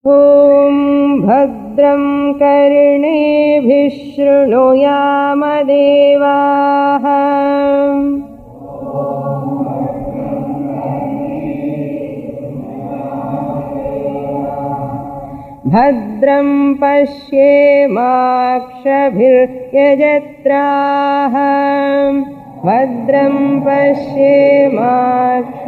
ॐ भद्रं कर्णेभिः शृणुयामदेवाः भद्रं पश्येमाक्षभिर्यजत्राः भद्रं पश्येमाक्ष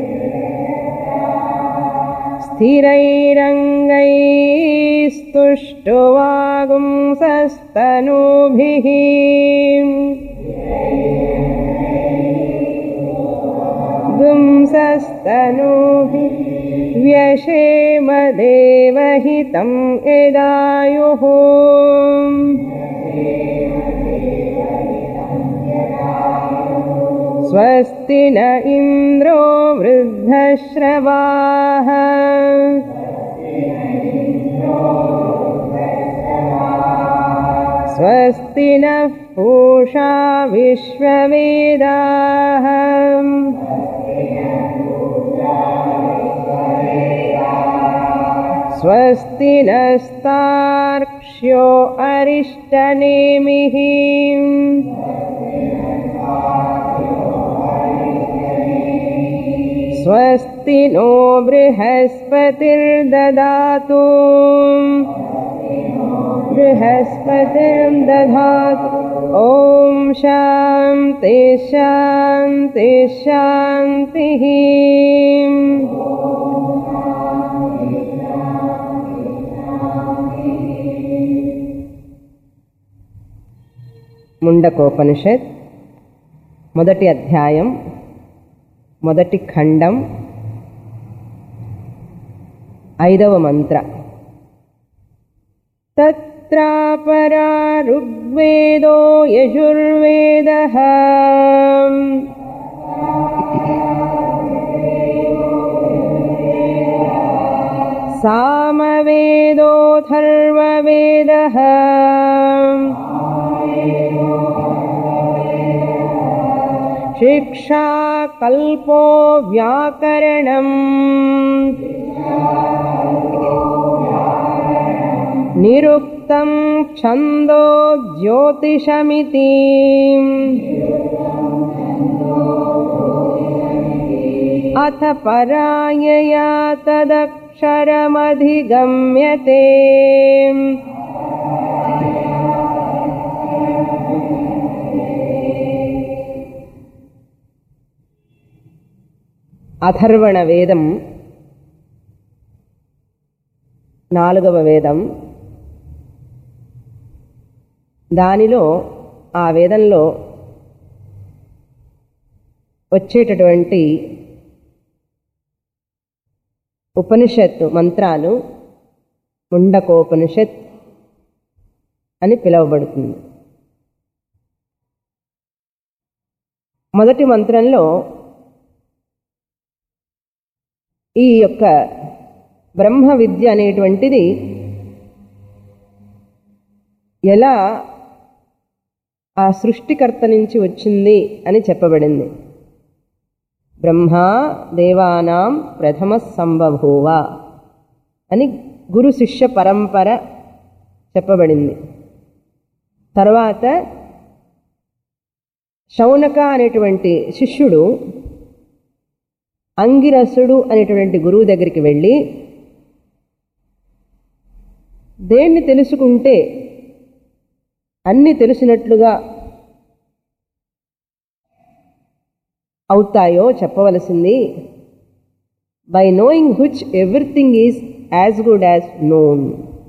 स्थिरैरङ्गैस्तुष्टुवागुंसस्तनूभिः गुंसस्तनूभिः व्यशेमदेवहितं यदायुः स्वस्ति न इन्द्रो वृद्धश्रवाः स्वस्ति नः पूषा विश्ववेदाः स्वस्ति नस्तार्क्ष्यो अरिष्टनेमिः स्वस्ति नो बृहस्पतिर्ददातु बृहस्पतिर्दधातु ॐ शान्ति शान्ति शान्तिः ముండకోపనిషత్ మొదటి అధ్యాయం మొదటి ఖండం ఐదవ మంత్ర తత్రాపరా ఋగ్వేదో యజుర్వేదః సామవేదోథర్వవేదः शिक्षा कल्पो व्याकरणम् निरुक्तं छन्दो ज्योतिषमिति अथ परायया तदक्षरमधिगम्यते అథర్వణ వేదం నాలుగవ వేదం దానిలో ఆ వేదంలో వచ్చేటటువంటి ఉపనిషత్తు మంత్రాలు ముండకోపనిషత్ అని పిలువబడుతుంది మొదటి మంత్రంలో ఈ యొక్క బ్రహ్మ విద్య అనేటువంటిది ఎలా ఆ సృష్టికర్త నుంచి వచ్చింది అని చెప్పబడింది బ్రహ్మ దేవానాం ప్రథమ సంబభూవ అని గురు శిష్య పరంపర చెప్పబడింది తర్వాత శౌనక అనేటువంటి శిష్యుడు అంగిరసుడు అనేటువంటి గురువు దగ్గరికి వెళ్ళి దేన్ని తెలుసుకుంటే అన్ని తెలిసినట్లుగా అవుతాయో చెప్పవలసింది by knowing which everything is as good as known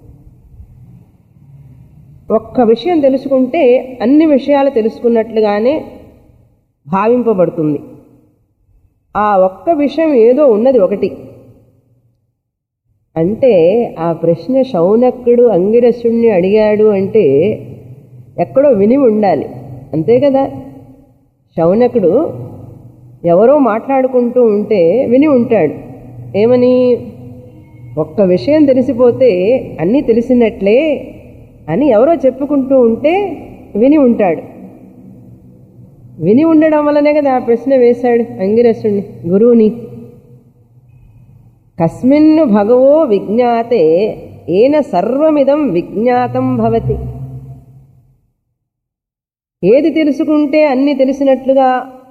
ఒక్క విషయం తెలుసుకుంటే అన్ని విషయాలు తెలుసుకున్నట్లుగానే భావింపబడుతుంది ఆ ఒక్క విషయం ఏదో ఉన్నది ఒకటి అంటే ఆ ప్రశ్న శౌనకుడు అంగిరసుణ్ణి అడిగాడు అంటే ఎక్కడో విని ఉండాలి అంతే కదా శౌనకుడు ఎవరో మాట్లాడుకుంటూ ఉంటే విని ఉంటాడు ఏమని ఒక్క విషయం తెలిసిపోతే అన్నీ తెలిసినట్లే అని ఎవరో చెప్పుకుంటూ ఉంటే విని ఉంటాడు విని ఉండడం వల్లనే కదా ఆ ప్రశ్న వేశాడు అంగిరసుడిని గురువుని కస్మిన్ను భగవో విజ్ఞాతే ఏన సర్వమిదం విజ్ఞాతం భవతి ఏది తెలుసుకుంటే అన్ని తెలిసినట్లుగా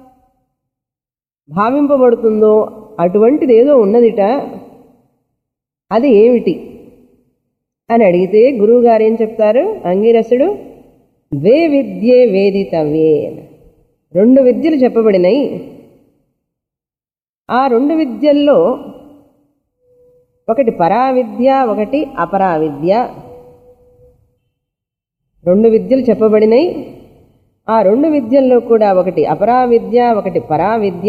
భావింపబడుతుందో అటువంటిది ఏదో ఉన్నదిట అది ఏమిటి అని అడిగితే గురువుగారు ఏం చెప్తారు అంగిరసుడు వే విద్యే వేదితవ్యే అని. రెండు విద్యలు చెప్పబడినాయి ఆ రెండు విద్యల్లో ఒకటి పరావిద్య ఒకటి అపరావిద్య రెండు విద్యలు చెప్పబడినాయి ఆ రెండు విద్యల్లో కూడా ఒకటి అపరావిద్య ఒకటి పరావిద్య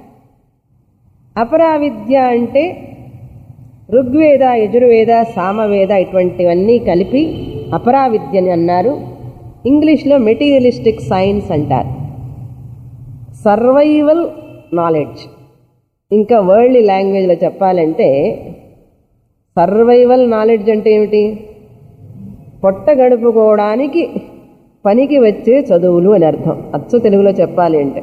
అపరావిద్య అంటే ఋగ్వేద యజుర్వేద సామవేద ఇటువంటివన్నీ కలిపి అపరావిద్యని అన్నారు ఇంగ్లీష్లో మెటీరియలిస్టిక్ సైన్స్ అంటారు సర్వైవల్ నాలెడ్జ్ ఇంకా వరల్డ్ లాంగ్వేజ్లో చెప్పాలంటే సర్వైవల్ నాలెడ్జ్ అంటే ఏమిటి పొట్ట గడుపుకోవడానికి పనికి వచ్చే చదువులు అని అర్థం అచ్చు తెలుగులో చెప్పాలి అంటే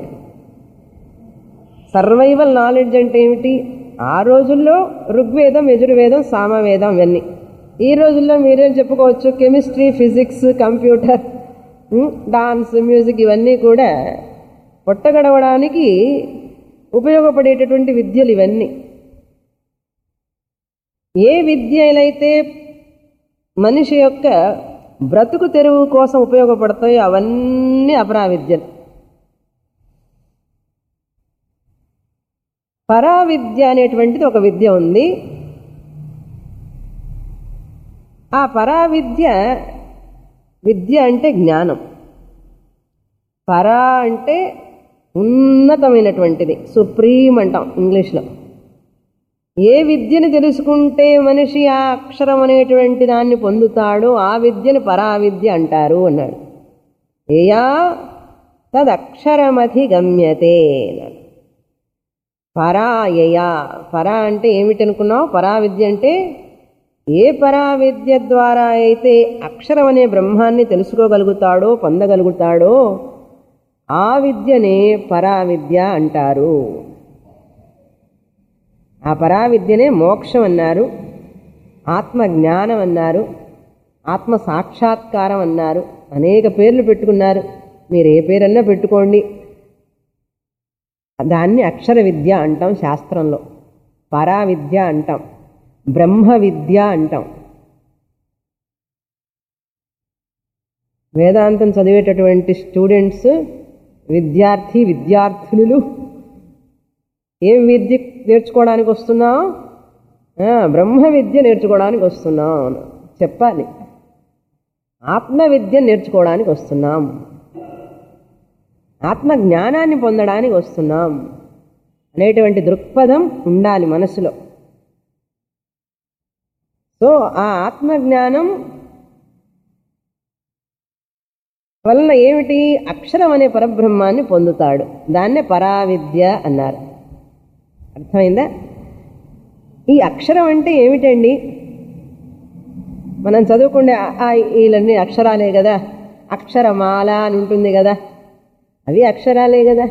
సర్వైవల్ నాలెడ్జ్ అంటే ఏమిటి ఆ రోజుల్లో ఋగ్వేదం యజుర్వేదం సామవేదం ఇవన్నీ ఈ రోజుల్లో మీరేం చెప్పుకోవచ్చు chemistry physics computer dance music ఇవన్నీ కూడా పొట్టగడవడానికి ఉపయోగపడేటటువంటి విద్యలు ఇవన్నీ ఏ విద్యలైతే మనిషి యొక్క బ్రతుకు తెరువు కోసం ఉపయోగపడతాయో అవన్నీ అపరావిద్యలు పరావిద్య అనేటువంటిది ఒక విద్య ఉంది ఆ పరావిద్య విద్య అంటే జ్ఞానం పరా అంటే ఉన్నతమైనటువంటిది సుప్రీం అంటాం ఇంగ్లీష్లో ఏ విద్యని తెలుసుకుంటే మనిషి ఆ అక్షరం అనేటువంటి దాన్ని పొందుతాడో ఆ విద్యని పరావిద్య అంటారు అన్నాడు ఏయా తదక్షరమధిగమ్యతే అన్నాడు పరాయయా పరా అంటే ఏమిటి అనుకున్నావు పరావిద్య అంటే ఏ పరావిద్య ద్వారా అయితే అక్షరం అనే బ్రహ్మాన్ని తెలుసుకోగలుగుతాడో పొందగలుగుతాడో ఆ విద్యనే పరావిద్య అంటారు ఆ పరావిద్యనే మోక్షం అన్నారు ఆత్మ జ్ఞానం అన్నారు ఆత్మ సాక్షాత్కారం అన్నారు అనేక పేర్లు పెట్టుకున్నారు మీరు ఏ పేరన్నా పెట్టుకోండి దాన్ని అక్షర విద్య అంటాం శాస్త్రంలో పరావిద్య అంటాం బ్రహ్మ విద్య అంటాం వేదాంతం చదివేటటువంటి స్టూడెంట్స్ విద్యార్థి విద్యార్థినులు ఏం విద్య నేర్చుకోవడానికి వస్తున్నాం ఆ, బ్రహ్మ విద్య నేర్చుకోవడానికి వస్తున్నాం అని చెప్పాలి ఆత్మ విద్య నేర్చుకోవడానికి వస్తున్నాం ఆత్మ జ్ఞానాన్ని పొందడానికి వస్తున్నాం అనేటువంటి దృక్పథం ఉండాలి మనసులో సో ఆ ఆత్మజ్ఞానం వలన ఏమిటి అక్షరం అనే పరబ్రహ్మాన్ని పొందుతాడు దాన్నే పరావిద్య అన్నారు అర్థమైందా ఈ అక్షరం అంటే ఏమిటండి మనం చదువుకుండే ఆ, ఆ, ఈలన్నీ అక్షరాలే కదా అక్షరమాల అని ఉంటుంది కదా అవి అక్షరాలే కదా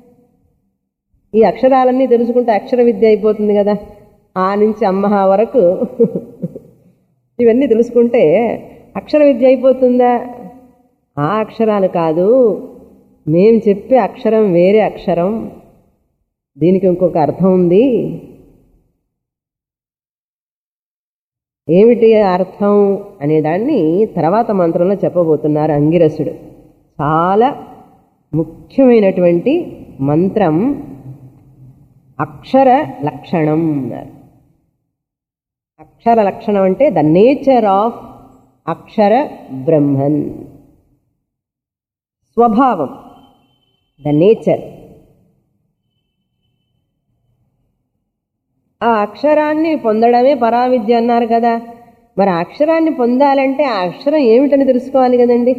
ఈ అక్షరాలన్నీ తెలుసుకుంటే అక్షర విద్య అయిపోతుంది కదా ఆ నుంచి అమ్మ వరకు ఇవన్నీ తెలుసుకుంటే అక్షర విద్య అయిపోతుందా ఆ అక్షరాలు కాదు మేం చెప్పే అక్షరం వేరే అక్షరం దీనికి ఇంకొక అర్థం ఉంది ఏమిటి అర్థం అనే దాన్ని తర్వాత మంత్రంలో చెప్పబోతున్నారు అంగిరసుడు చాలా ముఖ్యమైనటువంటి మంత్రం అక్షర లక్షణం అన్నారు అక్షర లక్షణం అంటే ద నేచర్ ఆఫ్ అక్షర బ్రహ్మన్ స్వభావం ద నేచర్ ఆ అక్షరాన్ని పొందడమే పరావిద్య అన్నారు కదా మరి ఆ అక్షరాన్ని పొందాలంటే ఆ అక్షరం ఏమిటని తెలుసుకోవాలి కదండి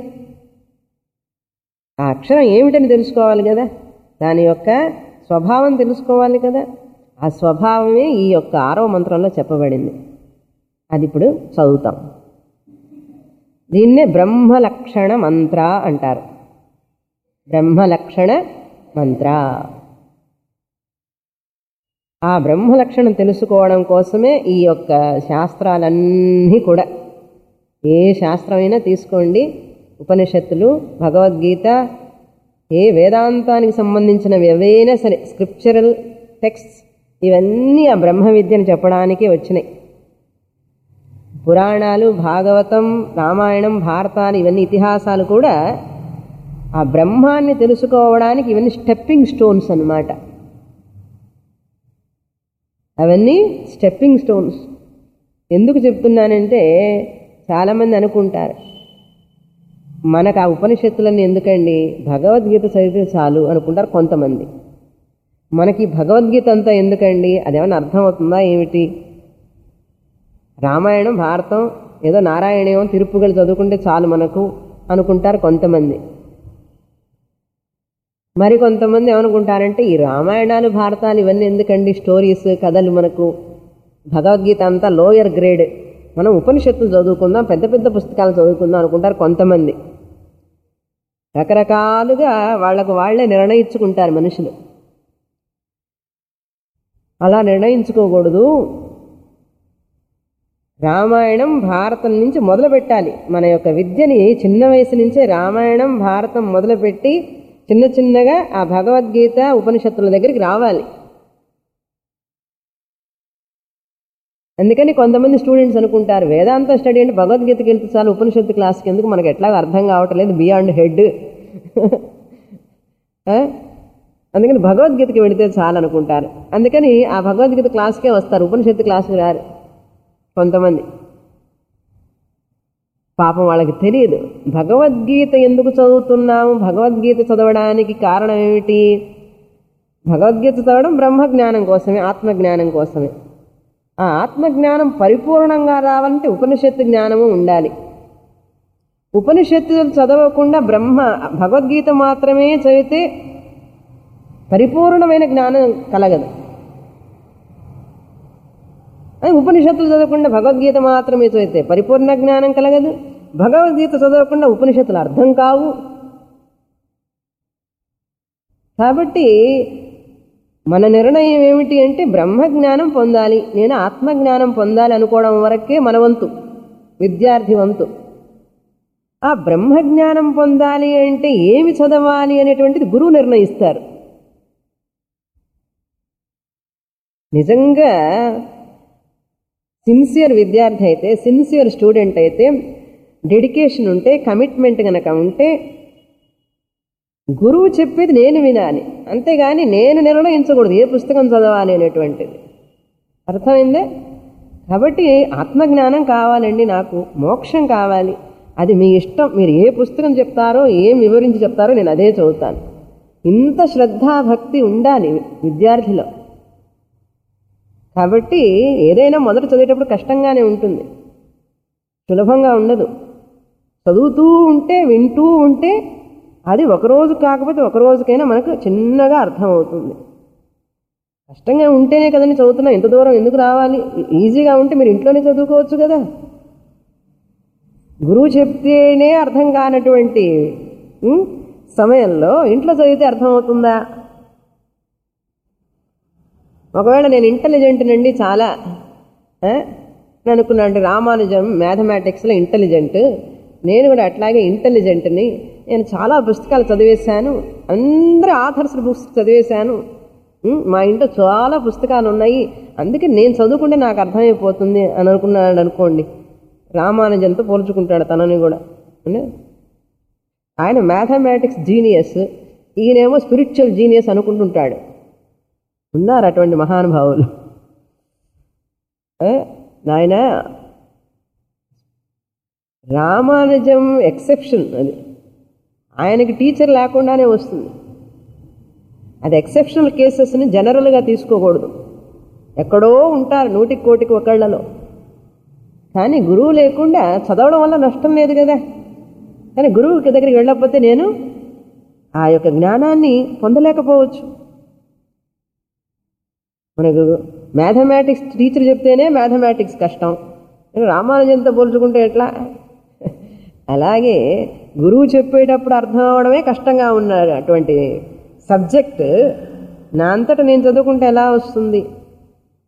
ఆ అక్షరం ఏమిటని తెలుసుకోవాలి కదా దాని యొక్క స్వభావం తెలుసుకోవాలి కదా ఆ స్వభావమే ఈ యొక్క ఆరవ మంత్రంలో చెప్పబడింది అది ఇప్పుడు చదువుతాం దీన్నే బ్రహ్మలక్షణ మంత్ర అంటారు బ్రహ్మలక్షణ మంత్ర ఆ బ్రహ్మ లక్షణం తెలుసుకోవడం కోసమే ఈ యొక్క శాస్త్రాలన్నీ కూడా ఏ శాస్త్రమైనా తీసుకోండి ఉపనిషత్తులు భగవద్గీత ఏ వేదాంతానికి సంబంధించినవి ఏవైనా సరే స్క్రిప్చరల్ టెక్స్ట్ ఇవన్నీ ఆ బ్రహ్మ విద్యను చెప్పడానికి వచ్చినాయి పురాణాలు భాగవతం రామాయణం భారతాలు ఇవన్నీ ఇతిహాసాలు కూడా ఆ బ్రహ్మాన్ని తెలుసుకోవడానికి ఇవన్నీ స్టెప్పింగ్ స్టోన్స్ అన్నమాట అవన్నీ స్టెప్పింగ్ స్టోన్స్ ఎందుకు చెప్తున్నానంటే చాలామంది అనుకుంటారు మనకు ఆ ఉపనిషత్తులన్నీ ఎందుకండి భగవద్గీత చదివితే చాలు అనుకుంటారు కొంతమంది మనకి భగవద్గీత అంతా ఎందుకండి అదేమన్నా అర్థమవుతుందా ఏమిటి రామాయణం భారతం ఏదో నారాయణేమో తిరుపుగలు చదువుకుంటే చాలు మనకు అనుకుంటారు కొంతమంది మరి కొంతమంది ఏమనుకుంటారంటే ఈ రామాయణాలు భారతాలు ఇవన్నీ ఎందుకండి స్టోరీస్ కథలు మనకు భగవద్గీత అంతా లోయర్ గ్రేడ్ మనం ఉపనిషత్తులు చదువుకుందాం పెద్ద పెద్ద పుస్తకాలు చదువుకుందాం అనుకుంటారు కొంతమంది రకరకాలుగా వాళ్లకు వాళ్లే నిర్ణయించుకుంటారు మనుషులు అలా నిర్ణయించుకోకూడదు రామాయణం భారతం నుంచి మొదలు పెట్టాలి మన యొక్క విద్యని చిన్న వయసు నుంచే రామాయణం భారతం మొదలుపెట్టి చిన్న చిన్నగా ఆ భగవద్గీత ఉపనిషత్తుల దగ్గరికి రావాలి అందుకని కొంతమంది స్టూడెంట్స్ అనుకుంటారు వేదాంత స్టడీ అంటే భగవద్గీతకి వెళ్తే చాలు ఉపనిషత్తు క్లాస్కి ఎందుకు మనకు ఎట్లా అర్థం కావట్లేదు బియాండ్ హెడ్ అందుకని భగవద్గీతకి వెళితే చాలు అనుకుంటారు అందుకని ఆ భగవద్గీత క్లాస్కే వస్తారు ఉపనిషత్తు క్లాస్కి రారు కొంతమంది పాపం వాళ్ళకి తెలియదు భగవద్గీత ఎందుకు చదువుతున్నాము భగవద్గీత చదవడానికి కారణం ఏమిటి భగవద్గీత చదవడం బ్రహ్మజ్ఞానం కోసమే ఆత్మజ్ఞానం కోసమే ఆ ఆత్మజ్ఞానం పరిపూర్ణంగా రావాలంటే ఉపనిషత్తు జ్ఞానము ఉండాలి ఉపనిషత్తులు చదవకుండా బ్రహ్మ భగవద్గీత మాత్రమే చదివితే పరిపూర్ణమైన జ్ఞానం కలగదు అది ఉపనిషత్తులు చదవకుండా భగవద్గీత మాత్రమే చదివితే పరిపూర్ణ జ్ఞానం కలగదు భగవద్గీత చదవకుండా ఉపనిషత్తులు అర్థం కావు కాబట్టి మన నిర్ణయం ఏమిటి అంటే బ్రహ్మజ్ఞానం పొందాలి నేను ఆత్మజ్ఞానం పొందాలి అనుకోవడం వరకే మన వంతు విద్యార్థి వంతు ఆ బ్రహ్మజ్ఞానం పొందాలి అంటే ఏమి చదవాలి అనేటువంటిది గురువు నిర్ణయిస్తారు నిజంగా సిన్సియర్ విద్యార్థి అయితే సిన్సియర్ స్టూడెంట్ అయితే డెడికేషన్ ఉంటే కమిట్మెంట్ కనుక ఉంటే గురువు చెప్పేది నేను వినాలి అంతేగాని నేను నిర్ణయించకూడదు ఏ పుస్తకం చదవాలి అనేటువంటిది అర్థమైందే కాబట్టి ఆత్మజ్ఞానం కావాలండి నాకు మోక్షం కావాలి అది మీ ఇష్టం మీరు ఏ పుస్తకం చెప్తారో ఏం వివరించి చెప్తారో నేను అదే చదువుతాను ఇంత శ్రద్ధాభక్తి ఉండాలి విద్యార్థిలో కాబట్టి ఏదైనా మొదట చదివేటప్పుడు కష్టంగానే ఉంటుంది సులభంగా ఉండదు చదువుతూ ఉంటే వింటూ ఉంటే అది ఒకరోజు కాకపోతే ఒక రోజుకైనా మనకు చిన్నగా అర్థమవుతుంది కష్టంగా ఉంటేనే కదండి చదువుతున్నా ఎంత దూరం ఎందుకు రావాలి ఈజీగా ఉంటే మీరు ఇంట్లోనే చదువుకోవచ్చు కదా గురువు చెప్తేనే అర్థం కానటువంటి ఉమ్, సమయంలో ఇంట్లో చదివితే అర్థమవుతుందా ఒకవేళ నేను ఇంటెలిజెంట్ నుండి చాలా ఆ, నేను అనుకున్నాను రామానుజం మ్యాథమెటిక్స్లో ఇంటెలిజెంట్ నేను కూడా అట్లాగే ఇంటెలిజెంట్ని నేను చాలా పుస్తకాలు చదివేశాను అందరూ ఆథర్స్ బుక్స్ చదివేశాను ఉమ్, మా ఇంట్లో చాలా పుస్తకాలు ఉన్నాయి అందుకే నేను చదువుకుంటే నాకు అర్థమైపోతుంది అని అనుకున్నాడు అనుకోండి రామానుజంతో పోల్చుకుంటాడు తనని కూడా అంటే ఆయన మ్యాథమెటిక్స్ జీనియస్ ఈయనేమో స్పిరిచువల్ జీనియస్ అనుకుంటుంటాడు ఉన్నారు అటువంటి మహానుభావులు ఏ, నాయన రామానుజం ఎక్సెప్షన్ అది ఆయనకి టీచర్ లేకుండానే వస్తుంది అది ఎక్సెప్షనల్ కేసెస్ని జనరల్గా తీసుకోకూడదు ఎక్కడో ఉంటారు నూటికి కోటికి ఒకళ్ళలో కానీ గురువు లేకుండా చదవడం వల్ల నష్టం లేదు కదా కానీ గురువు దగ్గరికి వెళ్ళకపోతే నేను ఆ యొక్క జ్ఞానాన్ని పొందలేకపోవచ్చు మనకు మ్యాథమెటిక్స్ టీచర్ చెప్తేనే మ్యాథమెటిక్స్ కష్టం నేను రామానుజంతో పోల్చుకుంటే ఎట్లా అలాగే గురువు చెప్పేటప్పుడు అర్థం అవడమే కష్టంగా ఉన్న అటువంటి సబ్జెక్ట్ నా అంతటా నేను చదువుకుంటే ఎలా వస్తుంది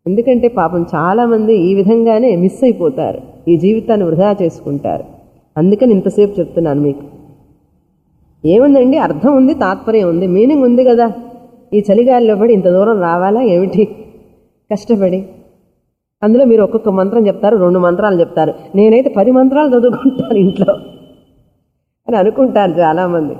ఎందుకంటే పాపం చాలామంది ఈ విధంగానే మిస్ అయిపోతారు ఈ జీవితాన్ని వృధా చేసుకుంటారు అందుకని ఇంతసేపు చెప్తున్నాను మీకు ఏముందండి అర్థం ఉంది తాత్పర్యం ఉంది మీనింగ్ ఉంది కదా ఈ చలిగాలిలో పడి ఇంత దూరం రావాలా ఏమిటి కష్టపడి అందులో మీరు ఒక్కొక్క మంత్రం చెప్తారు రెండు మంత్రాలు చెప్తారు నేనైతే పది మంత్రాలు చదువుకుంటాను ఇంట్లో అని అనుకుంటారు చాలామంది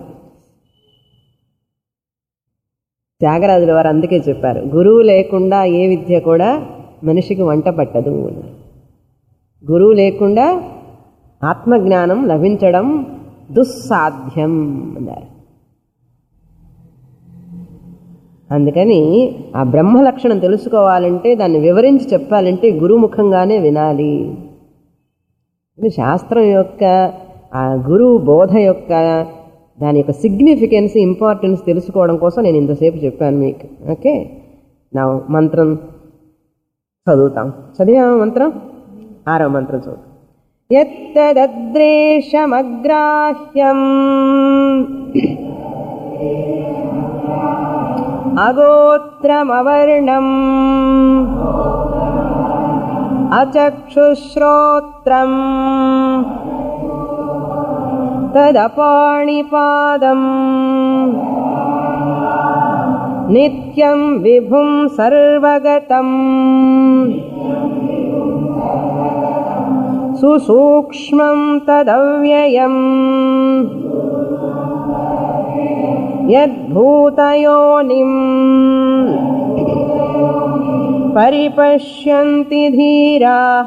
త్యాగరాజుల వారు అందుకే చెప్పారు గురువు లేకుండా ఏ విద్య కూడా మనిషికి వంట పట్టదు అన్నారు. గురువు లేకుండా ఆత్మజ్ఞానం లభించడం దుస్సాధ్యం అన్నారు అందుకని ఆ బ్రహ్మ లక్షణం తెలుసుకోవాలంటే దాన్ని వివరించి చెప్పాలంటే గురుముఖంగానే వినాలి ఇది శాస్త్రం యొక్క ఆ గురువు బోధ యొక్క దాని యొక్క సిగ్నిఫికెన్స్ ఇంపార్టెన్స్ తెలుసుకోవడం కోసం నేను ఇంతసేపు చెప్పాను మీకు ఓకే నా మంత్రం చదువుతాం చదివామా మంత్రం ఆరో మంత్రం చదువు ఎత్తదద్రేషమగ్రాహ్యం అగోత్రమవర్ణం అచక్షుశ్రోత్రం తదపాణిపాదం నిత్యం విభుం సర్వగతం సుసూక్ష్మం తదవ్యయం యద్భూతయోనిం పరిపశ్యంతి ధీరాः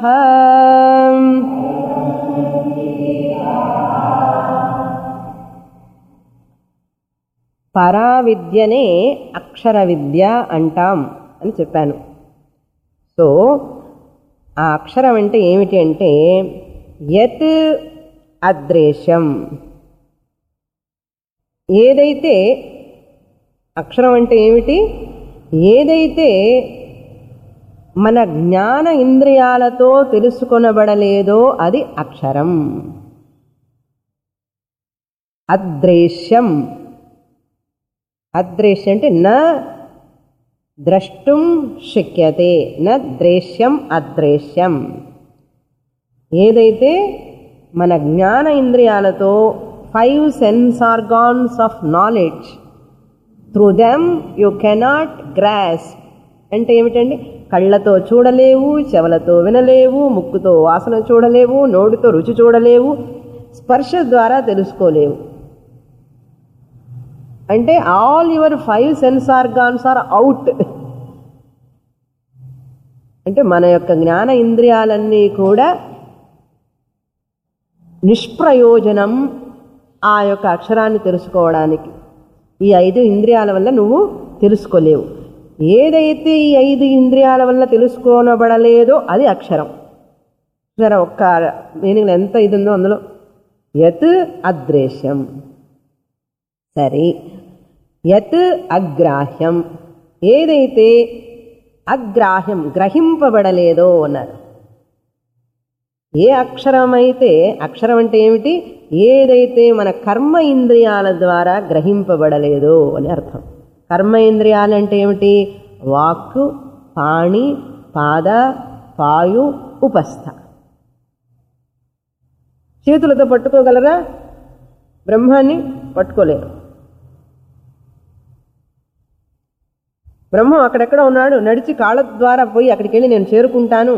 పరావిద్యనే అక్షర విద్య అంటాం అని చెప్పాను సో ఆ అక్షరం అంటే ఏమిటి అంటే యత్ అద్రేశం ఏదైతే అక్షరం అంటే ఏమిటి ఏదైతే మన జ్ఞాన ఇంద్రియాలతో తెలుసుకొనబడలేదో అది అక్షరం అద్రేశ్యం అద్రేశ్యం అంటే న ద్రష్టుం శక్యతే న ద్రేశ్యం అద్రేశ్యం ఏదైతే మన జ్ఞాన ఇంద్రియాలతో five sense organs of knowledge through them you cannot grasp అంటే ఏమిటండి కళ్ళతో చూడలేవు చెవులతో వినలేవు ముక్కుతో వాసన చూడలేవు నోటితో రుచి చూడలేవు స్పర్శ ద్వారా తెలుసుకోలేవు అంటే all your five sense organs are out అంటే మన యొక్క జ్ఞాన ఇంద్రియాలన్నీ కూడా నిష్ప్రయోజనం ఆ యొక్క అక్షరాన్ని తెలుసుకోవడానికి ఈ ఐదు ఇంద్రియాల వల్ల నువ్వు తెలుసుకోలేవు ఏదైతే ఈ ఐదు ఇంద్రియాల వల్ల తెలుసుకోనబడలేదో అది అక్షరం సరే ఒక్క మీనింగ్ ఎంత ఇది ఉందో అందులో యత్ అద్రేశ్యం సరే యత్ అగ్రాహ్యం ఏదైతే అగ్రాహ్యం గ్రహింపబడలేదో అన్నారు ఏ అక్షరమైతే అక్షరం అంటే ఏమిటి ఏదైతే మన కర్మ ఇంద్రియాల ద్వారా గ్రహింపబడలేదో అని అర్థం కర్మ ఇంద్రియాలు అంటే ఏమిటి వాక్కు పాణి పాద పాయు ఉపస్థ చేతులతో పట్టుకోగలరా బ్రహ్మాన్ని పట్టుకోలేరు బ్రహ్మం అక్కడెక్కడ ఉన్నాడు నడిచి కాళ్ళ ద్వారా పోయి అక్కడికి వెళ్ళి నేను చేరుకుంటాను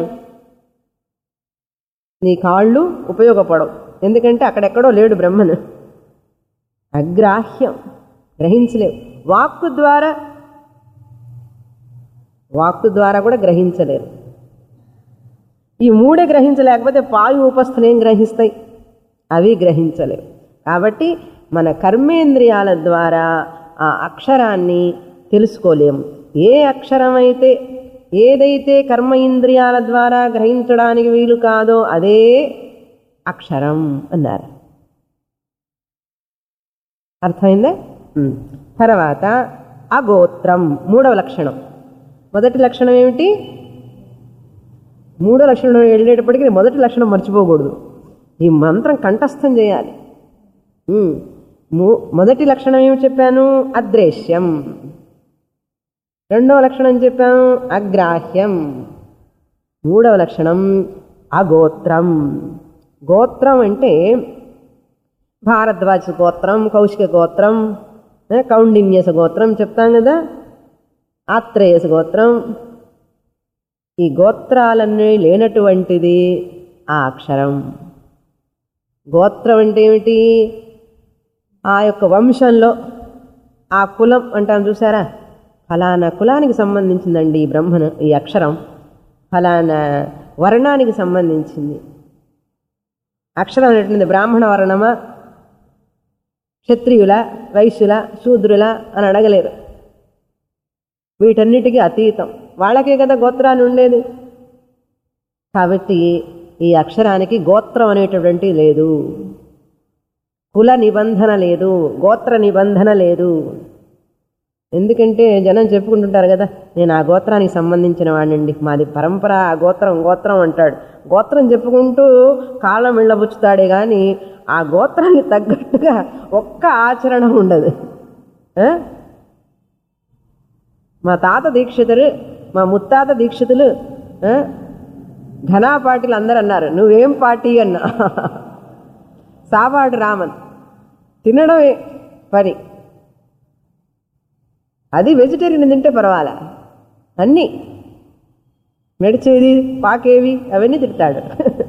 నీ కాళ్ళు ఉపయోగపడవు ఎందుకంటే అక్కడెక్కడో లేడు బ్రహ్మను అగ్రాహ్యం గ్రహించలేవు వాక్కు ద్వారా వాక్కు ద్వారా కూడా గ్రహించలేరు ఈ మూడే గ్రహించలేకపోతే పాయు ఉపస్థలు ఏం గ్రహిస్తాయి అవి గ్రహించలేవు కాబట్టి మన కర్మేంద్రియాల ద్వారా ఆ అక్షరాన్ని తెలుసుకోలేము ఏ అక్షరమైతే ఏదైతే కర్మ ఇంద్రియాల ద్వారా గ్రహించడానికి వీలు కాదో అదే అక్షరం అన్నారు అర్థమైందా ఉమ్. తర్వాత అగోత్రం మూడవ లక్షణం మొదటి లక్షణం ఏమిటి మూడో లక్షణం వెళ్ళేటప్పటికి మొదటి లక్షణం మర్చిపోకూడదు ఈ మంత్రం కంఠస్థం చేయాలి ఉమ్. ము- మొదటి లక్షణం ఏమి చెప్పాను అదృశ్యం రెండవ లక్షణం చెప్పాం అగ్రాహ్యం మూడవ లక్షణం అగోత్రం గోత్రం అంటే భారద్వాజ గోత్రం కౌశిక గోత్రం ఏ, కౌండిన్యస గోత్రం చెప్తాం కదా ఆత్రేయస గోత్రం ఈ గోత్రాలన్నీ లేనటువంటిది ఆ అక్షరం గోత్రం అంటే ఏమిటి ఆ యొక్క వంశంలో ఆ కులం అంటాం చూసారా ఫలానా కులానికి సంబంధించిందండి ఈ బ్రహ్మను ఈ అక్షరం ఫలానా వర్ణానికి సంబంధించింది అక్షరం అనేటువంటిది బ్రాహ్మణ వర్ణమా క్షత్రియుల వైశ్యుల శూద్రుల అని అడగలేరు వీటన్నిటికీ అతీతం వాళ్ళకే కదా గోత్రాలు ఉండేది కాబట్టి ఈ అక్షరానికి గోత్రం అనేటటువంటి లేదు కుల నిబంధన లేదు గోత్ర నిబంధన లేదు ఎందుకంటే జనం చెప్పుకుంటుంటారు కదా నేను ఆ గోత్రానికి సంబంధించిన వాడినండి మాది పరంపర ఆ గోత్రం గోత్రం అంటాడు గోత్రం చెప్పుకుంటూ కాళ్ళం వెళ్ళబుచ్చుతాడే కానీ ఆ గోత్రానికి తగ్గట్టుగా ఒక్క ఆచరణ ఉండదు ఆ? మా తాత దీక్షితులు మా ముత్తాత దీక్షితులు ఆ? ఘనా పార్టీలు అందరూ అన్నారు నువ్వేం పార్టీ అన్నా సావాడు రామన్ తినడమే పని అది వెజిటేరియన్ తింటే పర్వాలా అన్నీ నడిచేది పాకేవి అవన్నీ తింటాడు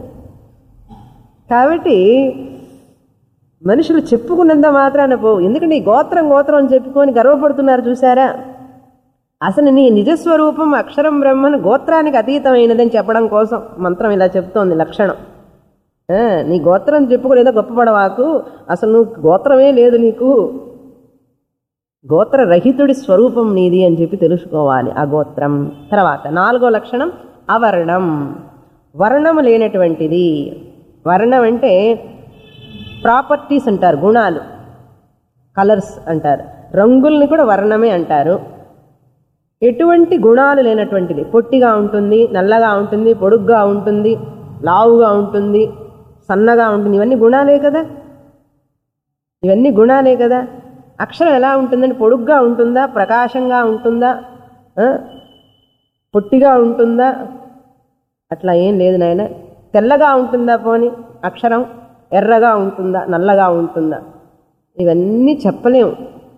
కాబట్టి మనుషులు చెప్పుకున్నంత మాత్రాన పోవు ఎందుకంటే ఈ గోత్రం గోత్రం అని చెప్పుకొని గర్వపడుతున్నారు చూసారా అసలు నీ నిజస్వరూపం అక్షరం బ్రహ్మను గోత్రానికి అతీతమైనదని చెప్పడం కోసం మంత్రం ఇలా చెప్తోంది లక్షణం ఆ, నీ గోత్రం చెప్పుకోలేదో గొప్పపడవాకు అసలు నువ్వు గోత్రమే లేదు నీకు గోత్రరహితుడి స్వరూపం నీది అని చెప్పి తెలుసుకోవాలి ఆ గోత్రం తర్వాత నాలుగో లక్షణం అవర్ణం వర్ణము లేనటువంటిది వర్ణం అంటే ప్రాపర్టీస్ అంటారు గుణాలు కలర్స్ అంటారు రంగుల్ని కూడా వర్ణమే అంటారు ఎటువంటి గుణాలు లేనటువంటిది పొట్టిగా ఉంటుంది నల్లగా ఉంటుంది పొడుగ్గా ఉంటుంది లావుగా ఉంటుంది సన్నగా ఉంటుంది ఇవన్నీ గుణాలే కదా ఇవన్నీ గుణాలే కదా అక్షరం ఎలా ఉంటుందంటే పొడుగ్గా ఉంటుందా ప్రకాశంగా ఉంటుందా ఆ? పొట్టిగా ఉంటుందా అట్లా ఏం లేదు నాయన తెల్లగా ఉంటుందా పోని అక్షరం ఎర్రగా ఉంటుందా నల్లగా ఉంటుందా ఇవన్నీ చెప్పలేము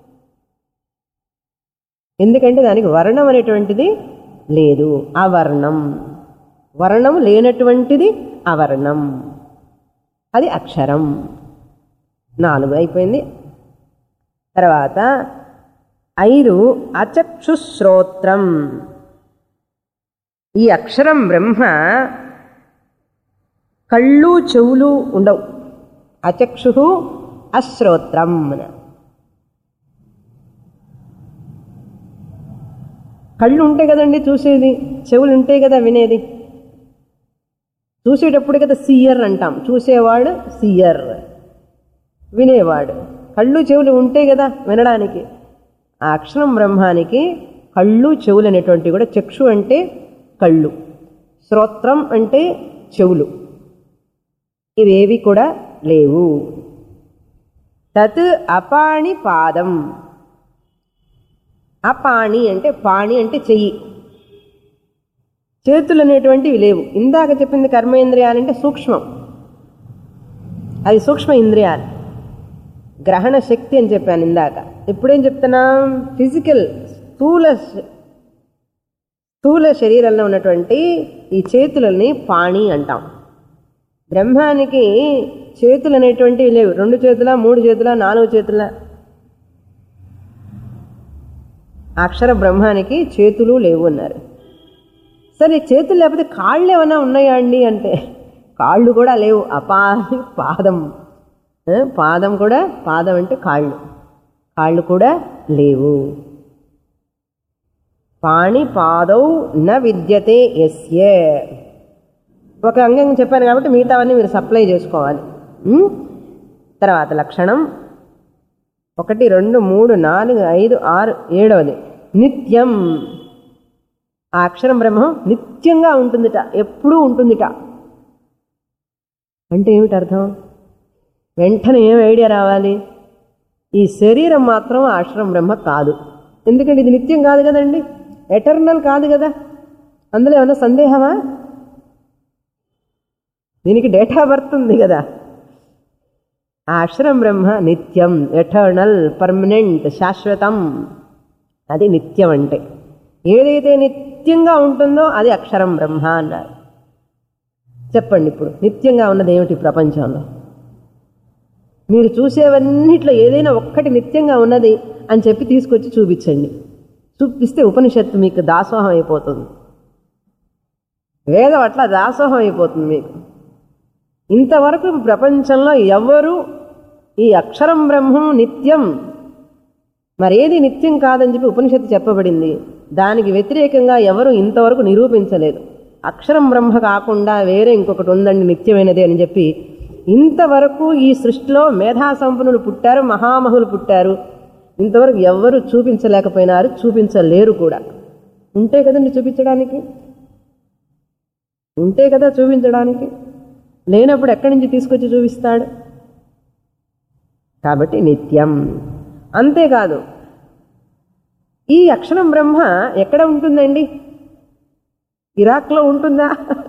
ఎందుకంటే దానికి వర్ణం అనేటువంటిది లేదు అవర్ణం వర్ణం లేనటువంటిది అవర్ణం అది అక్షరం నాలుగు అయిపోయింది తర్వాత ఐదు అచక్షుశ్రోత్రం ఈ అక్షరం బ్రహ్మ కళ్ళు చెవులు ఉండవు అచక్షు అశ్రోత్రం అని. కళ్ళు ఉంటాయి కదండి చూసేది చెవులు ఉంటాయి కదా వినేది చూసేటప్పుడు కదా సీయర్ అంటాం చూసేవాడు సీయర్ వినేవాడు కళ్ళు చెవులు ఉంటాయి కదా వినడానికి ఆ అక్షరం బ్రహ్మానికి కళ్ళు చెవులు అనేటువంటివి కూడా చక్షు అంటే కళ్ళు శ్రోత్రం అంటే చెవులు ఇవేవి కూడా లేవు తత్ అపాణి పాదం అపాణి అంటే పాణి అంటే చెయ్యి చేతులు అనేటువంటివి లేవు ఇందాక చెప్పింది కర్మేంద్రియాలంటే సూక్ష్మం అవి సూక్ష్మ ఇంద్రియాలు గ్రహణ శక్తి అని చెప్పాను ఇందాక ఇప్పుడేం చెప్తున్నాం ఫిజికల్ స్థూల శ- స్థూల శరీరంలో ఉన్నటువంటి ఈ చేతులని పాణి అంటాం బ్రహ్మానికి చేతులు అనేటువంటివి లేవు రెండు చేతుల మూడు చేతుల నాలుగు చేతుల అక్షర బ్రహ్మానికి చేతులు లేవు అన్నారు సరే చేతులు లేకపోతే కాళ్ళు ఏమైనా ఉన్నాయా అండి అంటే కాళ్ళు కూడా లేవు అపాని పాదం ఆ, పాదం కూడా పాదం అంటే కాళ్ళు కాళ్ళు కూడా లేవు పాణి పాదౌ న విద్యతే ఎస్య ఒక అంగం చెప్పాను కాబట్టి మిగతావన్నీ మీరు సప్లై చేసుకోవాలి ఉం? తర్వాత లక్షణం ఒకటి రెండు మూడు నాలుగు ఐదు ఆరు ఏడవది నిత్యం ఆ అక్షరం బ్రహ్మం నిత్యంగా ఉంటుందిట ఎప్పుడూ ఉంటుందిట అంటే ఏమిటి అర్థం వెంటనే ఏం ఐడియా రావాలి ఈ శరీరం మాత్రం ఆ అక్షరం బ్రహ్మ కాదు ఎందుకంటే ఇది నిత్యం కాదు కదండి ఎటర్నల్ కాదు కదా అందులో ఏమన్నా సందేహమా దీనికి డేట్ ఆఫ్ బర్త్ ఉంది కదా ఆ అక్షరం బ్రహ్మ నిత్యం ఎటర్నల్ పర్మనెంట్ శాశ్వతం అది నిత్యం అంటే ఏదైతే నిత్యంగా ఉంటుందో అది అక్షరం బ్రహ్మ అన్నారు చెప్పండి ఇప్పుడు నిత్యంగా ఉన్నది ఏమిటి ప్రపంచంలో మీరు చూసేవన్నిట్లో ఏదైనా ఒక్కటి నిత్యంగా ఉన్నది అని చెప్పి తీసుకొచ్చి చూపించండి చూపిస్తే ఉపనిషత్తు మీకు దాసోహం అయిపోతుంది వేదం అట్లా దాసోహం అయిపోతుంది మీకు ఇంతవరకు ప్రపంచంలో ఎవరు ఈ అక్షరం బ్రహ్మం నిత్యం మరేది నిత్యం కాదని చెప్పి ఉపనిషత్తు చెప్పబడింది దానికి వ్యతిరేకంగా ఎవరు ఇంతవరకు నిరూపించలేదు అక్షరం బ్రహ్మ కాకుండా వేరే ఇంకొకటి ఉందండి నిత్యమైనది అని చెప్పి ఇంతవరకు ఈ సృష్టిలో మేధా సంపన్నులు పుట్టారు మహామహులు పుట్టారు ఇంతవరకు ఎవ్వరు చూపించలేకపోయినారు చూపించలేరు కూడా ఉంటే కదండి చూపించడానికి ఉంటే కదా చూపించడానికి లేనప్పుడు ఎక్కడి నుంచి తీసుకొచ్చి చూపిస్తాడు కాబట్టి నిత్యం అంతేకాదు ఈ అక్షరం బ్రహ్మ ఎక్కడ ఉంటుందండి ఇరాక్లో ఉంటుందా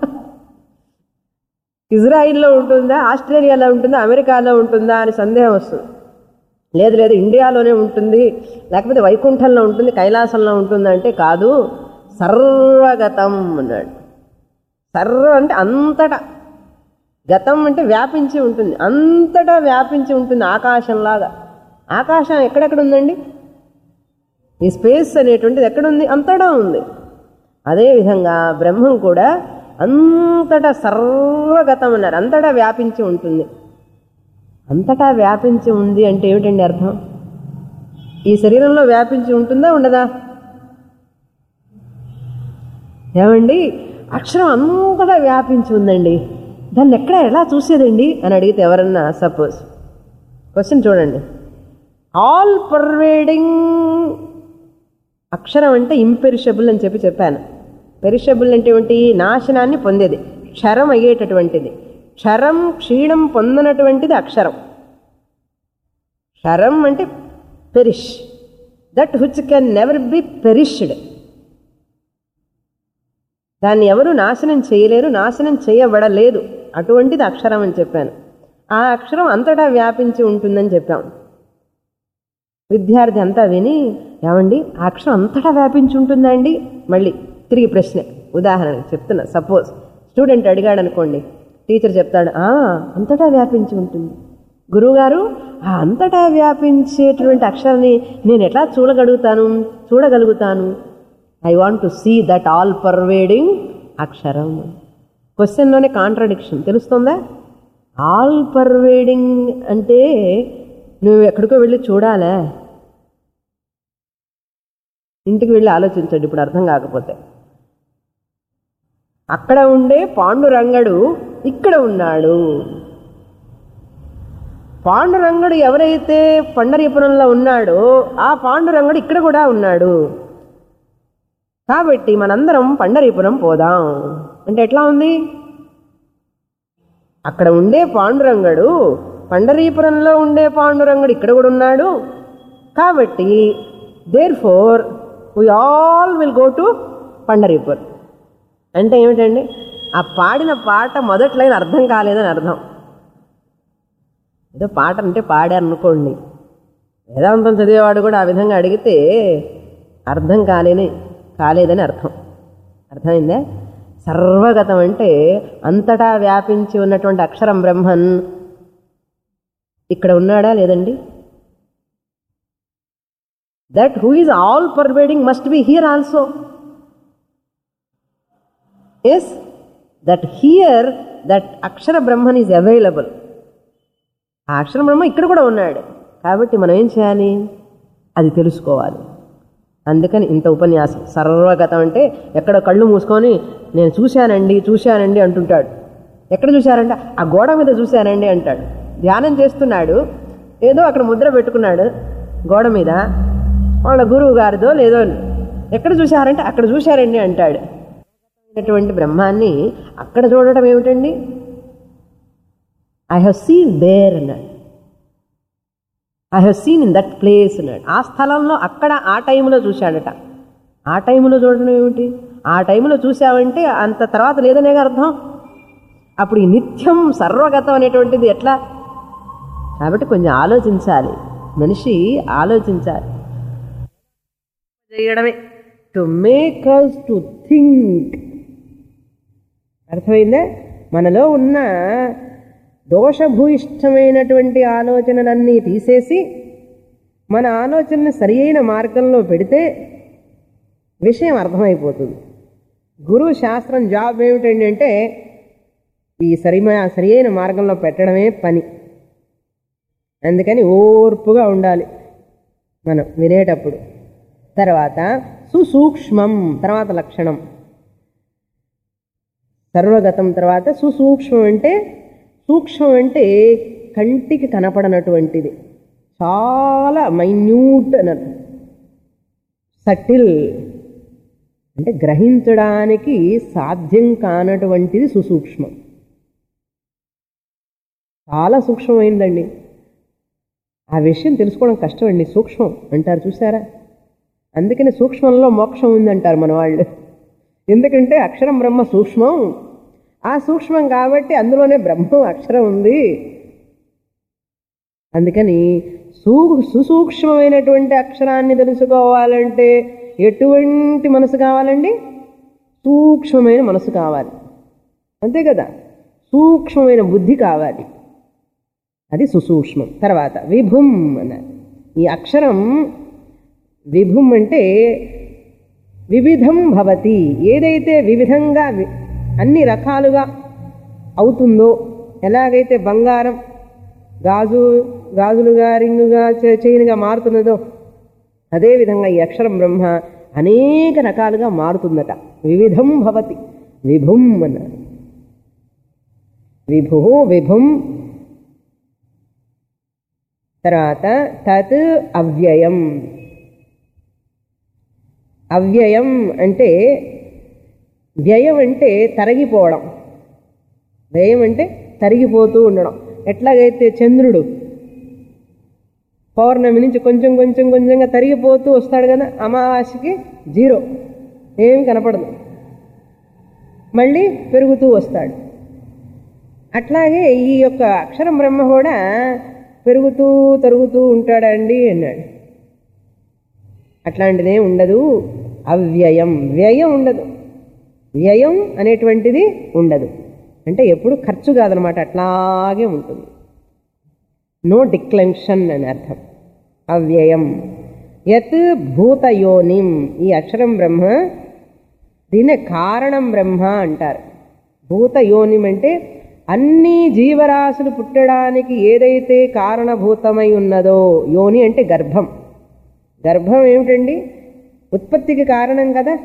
ఇజ్రాయిల్లో ఉంటుందా ఆస్ట్రేలియాలో ఉంటుందా అమెరికాలో ఉంటుందా అని సందేహం వస్తుంది లేదు లేదు ఇండియాలోనే ఉంటుంది లేకపోతే వైకుంఠంలో ఉంటుంది కైలాసంలో ఉంటుంది అంటే కాదు సర్వగతం అన్నాడు సర్వ అంటే అంతటా గతం అంటే వ్యాపించి ఉంటుంది అంతటా వ్యాపించి ఉంటుంది ఆకాశంలాగా ఆకాశం ఎక్కడెక్కడ ఉందండి ఈ స్పేస్ అనేటువంటిది ఎక్కడుంది అంతటా ఉంది అదేవిధంగా బ్రహ్మం కూడా అంతటా సర్వగతం అన్నారు అంతటా వ్యాపించి ఉంటుంది అంతటా వ్యాపించి ఉంది అంటే ఏమిటండి అర్థం ఈ శరీరంలో వ్యాపించి ఉంటుందా ఉండదా ఏమండి అక్షరం అంతటా వ్యాపించి ఉందండి దాన్ని ఎక్కడ ఎలా చూసేదండి అని అడిగితే ఎవరన్నా సపోజ్ క్వశ్చన్ చూడండి ఆల్ పర్వేడింగ్ అక్షరం అంటే ఇంపెరిషబుల్ అని చెప్పి చెప్పాను పెరిషబుల్ అంటే ఏమిటి నాశనాన్ని పొందేది క్షరం అయ్యేటటువంటిది క్షరం క్షీణం పొందనటువంటిది అక్షరం క్షరం అంటే perish that which can never be perished దాన్ని ఎవరు నాశనం చేయలేరు నాశనం చేయబడలేదు అటువంటిది అక్షరం అని చెప్పాను ఆ అక్షరం అంతటా వ్యాపించి ఉంటుందని చెప్పాం విద్యార్థి అంతా విని ఏమండి ఆ అక్షరం అంతటా వ్యాపించి ఉంటుందా అండి మళ్ళీ తిరిగి ప్రశ్న ఉదాహరణ చెప్తున్నా సపోజ్ స్టూడెంట్ అడిగాడు అనుకోండి టీచర్ చెప్తాడు "ఆ, అంతటా వ్యాపించి ఉంటుంది గురువుగారు ఆ అంతటా వ్యాపించేటువంటి అక్షరాన్ని నేను ఎట్లా చూడగలుగుతాను చూడగలుగుతాను I want to see that all pervading అక్షరం క్వశ్చన్లోనే కాంట్రడిక్షన్ తెలుస్తుందా ఆల్ పర్వేడింగ్ అంటే నువ్వు ఎక్కడికో వెళ్ళి చూడాలా ఇంటికి వెళ్ళి ఆలోచించండి ఇప్పుడు అర్థం కాకపోతే అక్కడ ఉండే పాండురంగడు ఇక్కడ ఉన్నాడు పాండురంగడు ఎవరైతే పండరీపురంలో ఉన్నాడో ఆ పాండురంగడు ఇక్కడ కూడా ఉన్నాడు కాబట్టి మనందరం పండరీపురం పోదాం అంటే ఎట్లా ఉంది అక్కడ ఉండే పాండురంగడు పండరీపురంలో ఉండే పాండురంగడు ఇక్కడ కూడా ఉన్నాడు కాబట్టి therefore we all will go to Pandharpur అంటే ఏమిటండి ఆ పాడిన పాట మొదటి లైన్ అర్థం కాలేదని అర్థం ఏదో పాట అంటే పాడారు అనుకోండి వేదాంతం చదివేవాడు కూడా ఆ విధంగా అడిగితే అర్థం కాలేని కాలేదని అర్థం అర్థమైందా సర్వగతం అంటే అంతటా వ్యాపించి ఉన్నటువంటి అక్షరం బ్రహ్మన్ ఇక్కడ ఉన్నాడా లేదండి that who is all pervading must be here also yes that here that అక్షర బ్రహ్మన్ ఈజ్ అవైలబుల్ ఆ అక్షర బ్రహ్మ ఇక్కడ కూడా ఉన్నాడు కాబట్టి మనం ఏం చేయాలి అది తెలుసుకోవాలి అందుకని ఇంత ఉపన్యాసం సర్వగతం అంటే ఎక్కడ కళ్ళు మూసుకొని నేను చూశానండి చూశానండి అంటుంటాడు ఎక్కడ చూశారంటే ఆ గోడ మీద చూశానండి అంటాడు ధ్యానం చేస్తున్నాడు ఏదో అక్కడ ముద్ర పెట్టుకున్నాడు గోడ మీద వాళ్ళ గురువు గారిదో లేదో ఎక్కడ చూశారంటే అక్కడ చూశారండి అంటాడు అటువంటి బ్రహ్మాన్ని అక్కడ చూడటం ఏమిటండి ఐ హ్యావ్ సీన్ దేర్ అన్నాడు I have seen in that place అన్నాడు ఆ స్థలంలో అక్కడ ఆ టైంలో చూశాడట ఆ టైంలో చూడడం ఏమిటి ఆ టైంలో చూసావంటే అంత తర్వాత లేదనే అర్థం అప్పుడు ఈ నిత్యం సర్వగతం అనేటువంటిది ఎట్లా కాబట్టి కొంచెం ఆలోచించాలి మనిషి ఆలోచించాలి చేయడమే to make us to think అర్థమైందా మనలో ఉన్న దోషభూయిష్టమైనటువంటి ఆలోచనలన్నీ తీసేసి మన ఆలోచనని సరి అయిన మార్గంలో పెడితే విషయం అర్థమైపోతుంది గురువు శాస్త్రం జాబ్ ఏమిటండి అంటే ఈ సరి సరి అయిన మార్గంలో పెట్టడమే పని అందుకని ఓర్పుగా ఉండాలి మనం వినేటప్పుడు తర్వాత సుసూక్ష్మం తర్వాత లక్షణం సర్వగతం తర్వాత సుసూక్ష్మం అంటే సూక్ష్మం అంటే కంటికి కనపడనటువంటిది చాలా మైన్యూట్ అన్నది సటిల్ అంటే గ్రహించడానికి సాధ్యం కానటువంటిది సుసూక్ష్మం చాలా సూక్ష్మమైందండి ఆ విషయం తెలుసుకోవడం కష్టమండి సూక్ష్మం అంటారు చూసారా అందుకని సూక్ష్మంలో మోక్షం ఉందంటారు మన వాళ్ళు ఎందుకంటే అక్షరం బ్రహ్మ సూక్ష్మం ఆ సూక్ష్మం కాబట్టి అందులోనే బ్రహ్మం అక్షరం ఉంది అందుకని సూ సుసూక్ష్మమైనటువంటి అక్షరాన్ని తెలుసుకోవాలంటే ఎటువంటి మనసు కావాలండి సూక్ష్మమైన మనసు కావాలి అంతే కదా సూక్ష్మమైన బుద్ధి కావాలి అది సుసూక్ష్మం తర్వాత విభుం అన్నారు ఈ అక్షరం విభుం అంటే వివిధం భవతి ఏదైతే వివిధంగా వి- అన్ని రకాలుగా అవుతుందో ఎలాగైతే బంగారం గాజు గాజులుగా రింగుగా చే- చైనుగా మారుతున్నదో అదేవిధంగా ఈ అక్షరం బ్రహ్మ అనేక రకాలుగా మారుతుందట వివిధం భవతి విభుం అన్నారు విభు విభుం తర్వాత తత్ అవ్యయం అవ్యయం అంటే వ్యయం అంటే తరిగిపోవడం వ్యయం అంటే తరిగిపోతూ ఉండడం ఎట్లాగైతే చంద్రుడు పౌర్ణమి నుంచి కొంచెం కొంచెం కొంచెంగా తరిగిపోతూ వస్తాడు కదా అమావాస్యకి జీరో ఏమి కనపడదు మళ్ళీ పెరుగుతూ వస్తాడు అట్లాగే ఈ యొక్క అక్షరం బ్రహ్మ కూడా పెరుగుతూ తరుగుతూ ఉంటాడండి అన్నాడు అట్లాంటిదే ఉండదు అవ్యయం వ్యయం ఉండదు వ్యయం అనేటువంటిది ఉండదు అంటే ఎప్పుడు ఖర్చు కాదనమాట అట్లాగే ఉంటుంది నో డిక్లెన్షన్ అని అర్థం అవ్యయం యత్ భూతయోనిం ఈ అక్షరం బ్రహ్మ దీన్నే కారణం బ్రహ్మ అంటారు భూతయోనిం అంటే అన్ని జీవరాశులు పుట్టడానికి ఏదైతే కారణభూతమై ఉన్నదో యోని అంటే గర్భం గర్భం ఏమిటండి ఉత్పత్తికి కారణం కదా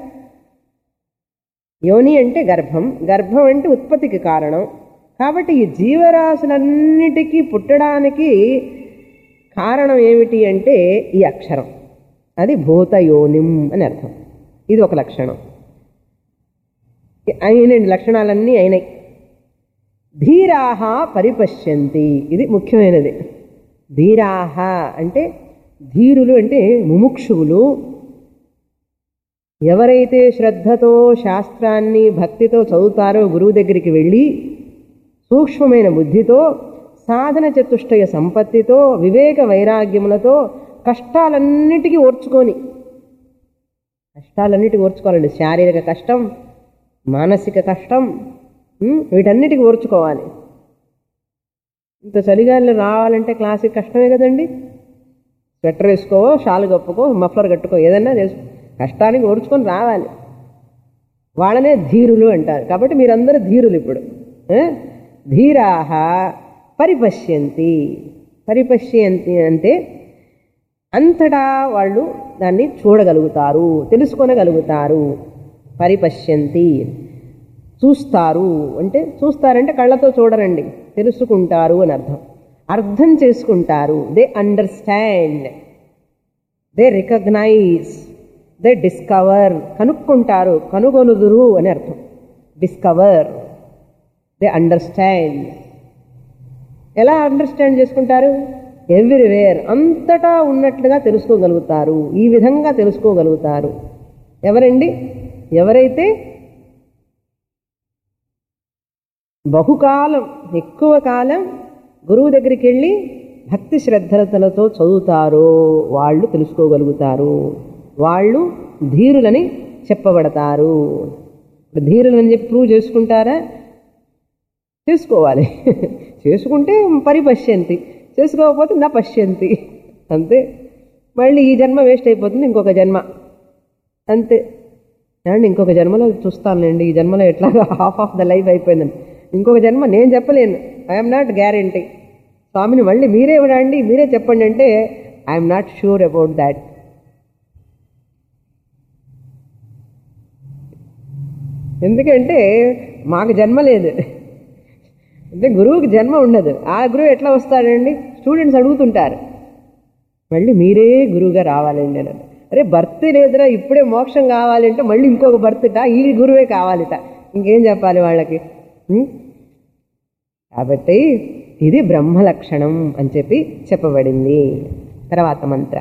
యోని అంటే గర్భం గర్భం అంటే ఉత్పత్తికి కారణం కాబట్టి ఈ జీవరాశులన్నిటికీ పుట్టడానికి కారణం ఏమిటి అంటే ఈ అక్షరం అది భూతయోనిం అని అర్థం ఇది ఒక లక్షణం అయినండి లక్షణాలన్నీ అయినాయి ధీరాహ పరిపశ్యంతి ఇది ముఖ్యమైనది ధీరాహ అంటే ధీరులు అంటే ముముక్షువులు ఎవరైతే శ్రద్ధతో శాస్త్రాన్ని భక్తితో చదువుతారో గురువు దగ్గరికి వెళ్ళి సూక్ష్మమైన బుద్ధితో సాధన చతుష్టయ సంపత్తితో వివేక వైరాగ్యములతో కష్టాలన్నిటికీ ఓర్చుకొని కష్టాలన్నిటికీ ఓర్చుకోవాలండి శారీరక కష్టం మానసిక కష్టం ఉమ్, వీటన్నిటికీ ఓర్చుకోవాలి ఇంత చలిగాలి రావాలంటే క్లాసిక్ కష్టమే కదండి స్వెటర్ వేసుకో షాల్ కప్పుకో మఫ్లర్ కట్టుకో ఏదన్నా చేసుకో కష్టానికి ఓర్చుకొని రావాలి వాళ్ళనే ధీరులు అంటారు కాబట్టి మీరందరూ ధీరులు ఇప్పుడు ఆ? ధీరాహ పరిపశ్యంతి పరిపశ్యంతి అంటే అంతటా వాళ్ళు దాన్ని చూడగలుగుతారు తెలుసుకొనగలుగుతారు పరిపశ్యంతి చూస్తారు అంటే చూస్తారంటే కళ్ళతో చూడరండి తెలుసుకుంటారు అని అర్థం అర్థం చేసుకుంటారు they understand they recognize they discover కనుక్కుంటారు కనుగొనుదురు అని అర్థం డిస్కవర్ దే అండర్స్టాండ్ ఎలా అండర్స్టాండ్ చేసుకుంటారు ఎవ్రీవేర్ అంతటా ఉన్నట్లుగా తెలుసుకోగలుగుతారు ఈ విధంగా తెలుసుకోగలుగుతారు ఎవరండి ఎవరైతే బహుకాలం ఎక్కువ కాలం గురువు దగ్గరికి వెళ్ళి భక్తి శ్రద్ధలతో చదువుతారో వాళ్ళు తెలుసుకోగలుగుతారు వాళ్ళు ధీరులని చెప్పబడతారు ఇప్పుడు ధీరులని చెప్పి ప్రూవ్ చేసుకుంటారా చేసుకోవాలి చేసుకుంటే పరిపశ్యంతి చేసుకోకపోతే నా పశ్యంతి అంతే మళ్ళీ ఈ జన్మ వేస్ట్ అయిపోతుంది ఇంకొక జన్మ అంతే అండి ఇంకొక జన్మలో చూస్తానులేండి ఈ జన్మలో ఎట్లాగా హాఫ్ ఆఫ్ ద లైఫ్ అయిపోయిందని ఇంకొక జన్మ నేను చెప్పలేను ఐఎమ్ నాట్ గ్యారంటీ స్వామిని మళ్ళీ మీరే ఇవ్వడండి మీరే చెప్పండి అంటే I'm not sure about that ఎందుకంటే మాకు జన్మ లేదు అంటే గురువుకి జన్మ ఉండదు ఆ గురువు ఎట్లా వస్తాడండి స్టూడెంట్స్ అడుగుతుంటారు మళ్ళీ మీరే గురువుగా రావాలండి అని అరే భర్త లేదురా ఇప్పుడే మోక్షం కావాలంటే మళ్ళీ ఇంకొక భర్తట ఈ గురువే కావాలిట ఇంకేం చెప్పాలి వాళ్ళకి ఉం? కాబట్టి ఇది బ్రహ్మ లక్షణం అని చెప్పి చెప్పబడింది తర్వాత మంత్ర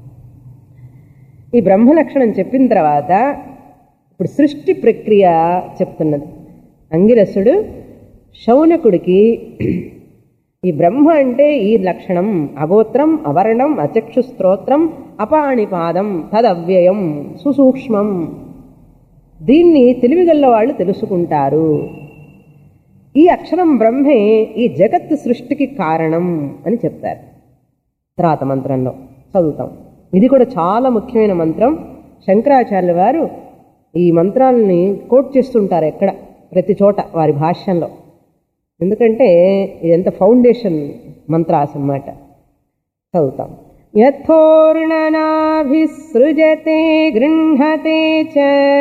ఈ బ్రహ్మ లక్షణం చెప్పిన తర్వాత ఇప్పుడు సృష్టి ప్రక్రియ చెప్తున్నది అంగిరసుడు శౌనకుడికి ఈ బ్రహ్మ అంటే ఈ లక్షణం అగోత్రం అవర్ణం అచక్షు స్తోత్రం అపాణిపాదం తదవ్యయం సుసూక్ష్మం దీన్ని తెలివిగల్ల వాళ్ళు తెలుసుకుంటారు ఈ అక్షరం బ్రహ్మే ఈ జగత్ సృష్టికి కారణం అని చెప్తారు తర్వాత మంత్రంలో చదువుతాం ఇది కూడా చాలా ముఖ్యమైన మంత్రం శంకరాచార్యుల వారు ఈ మంత్రాలని కోట్ చేస్తుంటారు ఎక్కడ ప్రతి చోట వారి భాష్యంలో ఎందుకంటే ఇదంతా ఫౌండేషన్ మంత్రాస్ అన్నమాట చదువుతాం యథోర్ణనాభిసృజతే గృహతే చ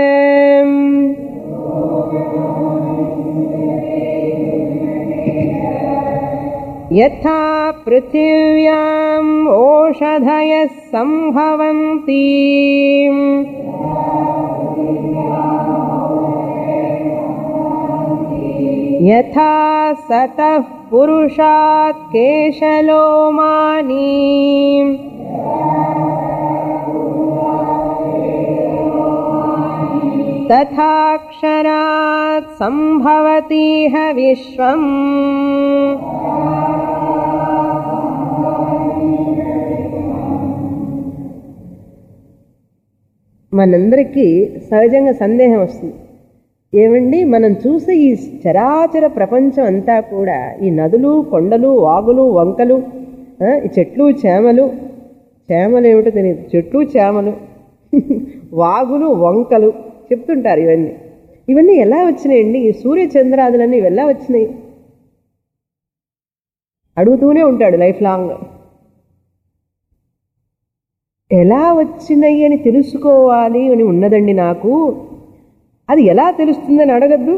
యథా పృథివ్యాం ఓషధయः సంభవంతి యథా సతః పురుషాత్ కేశలోమాని తథాక్షరాత్ సంభవతీహ విశ్వం మనందరికీ సహజంగా సందేహం వస్తుంది ఏమండి మనం చూసే ఈ చరాచర ప్రపంచం అంతా కూడా ఈ నదులు కొండలు వాగులు వంకలు ఆ, ఈ చెట్లు చేమలు చేమలు ఏమిటో తెలియదు చెట్లు చేమలు వాగులు వంకలు చెప్తుంటారు ఇవన్నీ ఇవన్నీ ఎలా వచ్చినాయండి ఈ సూర్య చంద్రాదులన్నీ ఇవి ఎలా వచ్చినాయి అడుగుతూనే ఉంటాడు లైఫ్ లాంగ్ ఎలా వచ్చినాయి అని తెలుసుకోవాలి అని ఉన్నదండి నాకు అది ఎలా తెలుస్తుందని అడగద్దు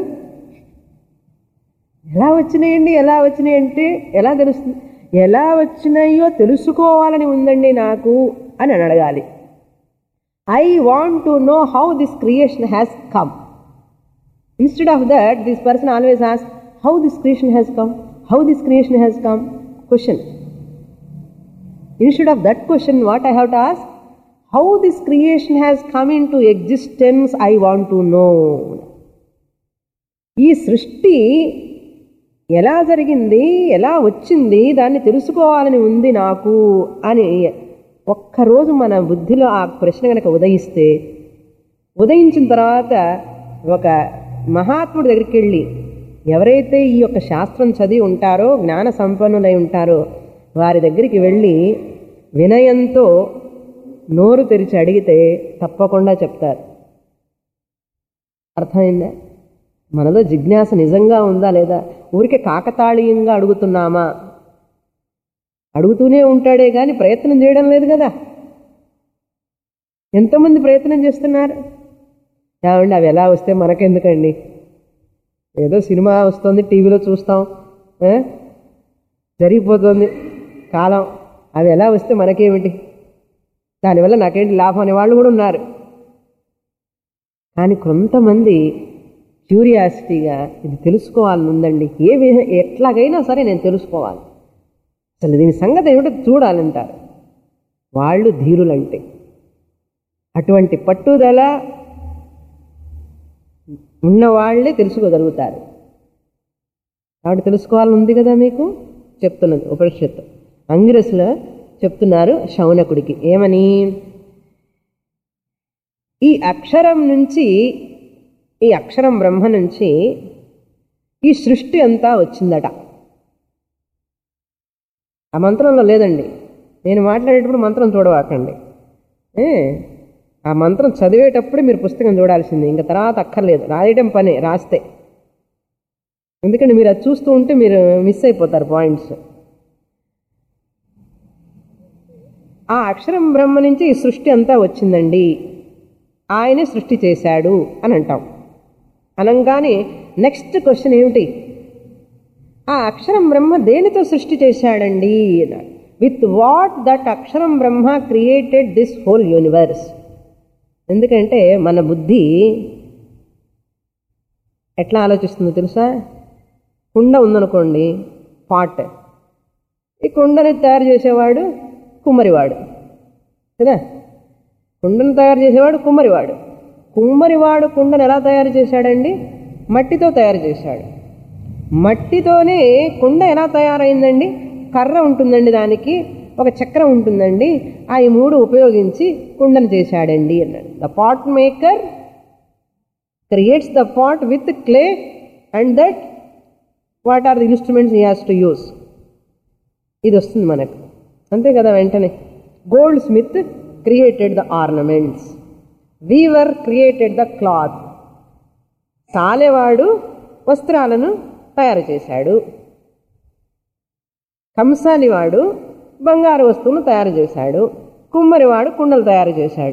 ఎలా వచ్చినాయండి ఎలా వచ్చినాయి అంటే ఎలా తెలుస్తుంది ఎలా వచ్చినాయో తెలుసుకోవాలని ఉందండి నాకు అని అని అడగాలి I want to know how this creation has come instead of that this person always ఆస్ how this creation has come how this creation has come question instead of that question what i have to ask how this creation has come into existence i want to know ఈ సృష్టి ఎలా జరిగింది ఎలా వచ్చింది దాన్ని తెలుసుకోవాలని ఉంది నాకు అని ఒక్కరోజు మన బుద్ధిలో ఆ ప్రశ్న కనుక ఉదయిస్తే ఉదయించిన తర్వాత ఒక మహాత్ముడి దగ్గరికి వెళ్ళి ఎవరైతే ఈ యొక్క శాస్త్రం చదివి ఉంటారో జ్ఞాన సంపన్నులై ఉంటారో వారి దగ్గరికి వెళ్ళి వినయంతో నోరు తెరిచి అడిగితే తప్పకుండా చెప్తారు అర్థమైందా మనలో జిజ్ఞాస నిజంగా ఉందా లేదా ఊరికే కాకతాళీయంగా అడుగుతున్నామా అడుగుతూనే ఉంటాడే కానీ ప్రయత్నం చేయడం లేదు కదా ఎంతమంది ప్రయత్నం చేస్తున్నారు ఏమండి అవి ఎలా వస్తే మనకెందుకండి ఏదో సినిమా వస్తుంది టీవీలో చూస్తాం ఏ? జరిగిపోతుంది కాలం అవి ఎలా వస్తే మనకేమిటి దానివల్ల నాకేంటి లాభం అనే వాళ్ళు కూడా ఉన్నారు కానీ కొంతమంది క్యూరియాసిటీగా ఇది తెలుసుకోవాలని ఉందండి ఏ విధ ఎట్లాగైనా సరే నేను తెలుసుకోవాలి అసలు దీని సంగతి ఏమిటో చూడాలంటారు వాళ్ళు ధీరులంటే అటువంటి పట్టుదల ఉన్నవాళ్లే తెలుసుకోగలుగుతారు కాబట్టి తెలుసుకోవాలని ఉంది కదా మీకు చెప్తున్నది ఉపనిషత్తు అంగిరసులో చెప్తున్నారు శౌనకుడికి ఏమని ఈ అక్షరం నుంచి ఈ అక్షరం బ్రహ్మ నుంచి ఈ సృష్టి అంతా వచ్చిందట ఆ మంత్రంలో లేదండి నేను మాట్లాడేటప్పుడు మంత్రం చూడవాకండి ఏ, ఆ మంత్రం చదివేటప్పుడు మీరు పుస్తకం చూడాల్సింది ఇంకా తర్వాత అక్కర్లేదు రాయటం పనే రాస్తే ఎందుకంటే మీరు అది చూస్తూ ఉంటే మీరు మిస్ అయిపోతారు పాయింట్స్ ఆ అక్షరం బ్రహ్మ నుంచి ఈ సృష్టి అంతా వచ్చిందండి ఆయనే సృష్టి చేశాడు అని అంటాం అనగానే నెక్స్ట్ క్వశ్చన్ ఏమిటి ఆ అక్షరం బ్రహ్మ దేనితో సృష్టి చేశాడండి విత్ వాట్ దట్ అక్షరం బ్రహ్మ క్రియేటెడ్ దిస్ హోల్ యూనివర్స్ ఎందుకంటే మన బుద్ధి ఎట్లా ఆలోచిస్తుందో తెలుసా కుండ ఉందనుకోండి పాట్ ఈ కుండని తయారు చేసేవాడు కుమ్మరివాడు కదా కుండను తయారు చేసేవాడు కుమ్మరివాడు కుమ్మరివాడు కుండను ఎలా తయారు చేశాడండి మట్టితో తయారు చేశాడు మట్టితోనే కుండ ఎలా తయారైందండి కర్ర ఉంటుందండి దానికి ఒక చక్రం ఉంటుందండి ఆ ఈ మూడు ఉపయోగించి కుండను చేశాడండి అన్నాడు the pot maker creates the pot with clay and that what are the instruments he has to use ఇది వస్తుంది మనకు అంతే కదా వెంటనే goldsmith created the ornaments weaver created the cloth సాలెవాడు వస్త్రాలను తయారు చేశాడు కంసాలివాడు బంగారు వస్తువులు తయారు చేశాడు కుమ్మరివాడు కుండలు తయారు చేశాడు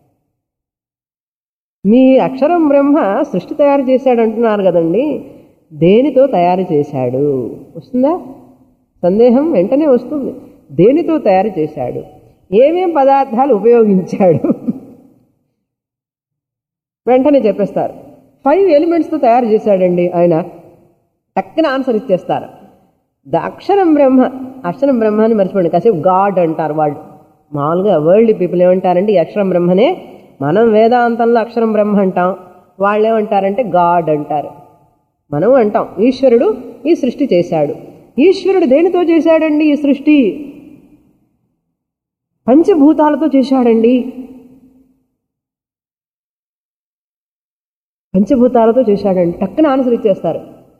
మీ అక్షరం బ్రహ్మ సృష్టి తయారు చేశాడు అంటున్నారు కదండి దేనితో తయారు చేశాడు వస్తుందా సందేహం వెంటనే వస్తుంది దేనితో తయారు చేశాడు ఏమేం పదార్థాలు ఉపయోగించాడు వెంటనే చెప్పేస్తారు ఫైవ్ ఎలిమెంట్స్తో తయారు చేశాడండి ఆయన టక్కన ఆన్సర్ ఇచ్చేస్తారు ద అక్షరం బ్రహ్మ అక్షరం బ్రహ్మ అని మర్చిపోండి కాసేపు గాడ్ అంటారు వాళ్ళు మామూలుగా వరల్డ్ పీపుల్ ఏమంటారంటే ఈ అక్షరం బ్రహ్మనే మనం వేదాంతంలో అక్షరం బ్రహ్మ అంటాం వాళ్ళు ఏమంటారంటే గాడ్ అంటారు మనం అంటాం ఈశ్వరుడు ఈ సృష్టి చేశాడు ఈశ్వరుడు దేనితో చేశాడండి ఈ సృష్టి పంచభూతాలతో చేశాడండి పంచభూతాలతో చేశాడండి టక్కున ఆన్సర్ ఇచ్చేస్తారు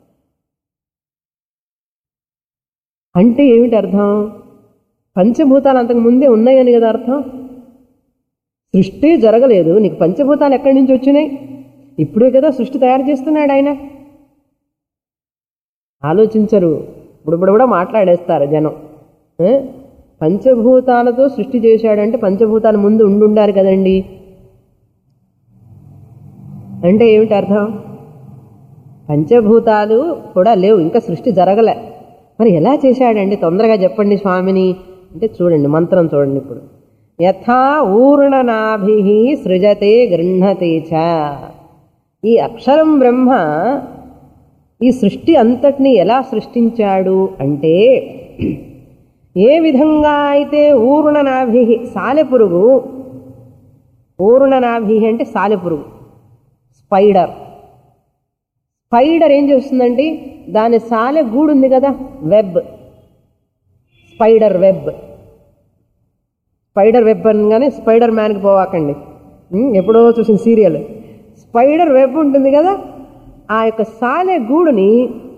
అంటే ఏమిటి అర్థం పంచభూతాలు అంతకు ముందే ఉన్నాయని కదా అర్థం సృష్టి జరగలేదు నీకు పంచభూతాలు ఎక్కడి నుంచి వచ్చినాయి ఇప్పుడే కదా సృష్టి తయారు చేస్తున్నాడు ఆయన ఆలోచించరు ఇప్పుడు ఇప్పుడు కూడా మాట్లాడేస్తారు జనం ఏ? పంచభూతాలతో సృష్టి చేశాడంటే పంచభూతాలు ముందు ఉండుండారు కదండి అంటే ఏమిటి అర్థం పంచభూతాలు కూడా లేవు ఇంకా సృష్టి జరగలే మరి ఎలా చేశాడండి తొందరగా చెప్పండి స్వామిని అంటే చూడండి మంత్రం చూడండి ఇప్పుడు యథా ఊర్ణనాభి సృజతే గృహతే చ ఈ అక్షరం బ్రహ్మ ఈ సృష్టి అంతటిని ఎలా సృష్టించాడు అంటే ఏ విధంగా అయితే ఊర్ణనాభి సాలెపురుగు ఊర్ణనాభి అంటే సాలెపురుగు స్పైడర్ స్పైడర్ ఏం చేస్తుందండి దాని సాలె గూడు ఉంది కదా web spider web spider web అనగానే స్పైడర్ మ్యాన్కి పోవాకండి ఉమ్, ఎప్పుడో చూసిన సీరియల్ స్పైడర్ వెబ్ ఉంటుంది కదా ఆ యొక్క సాలె గూడుని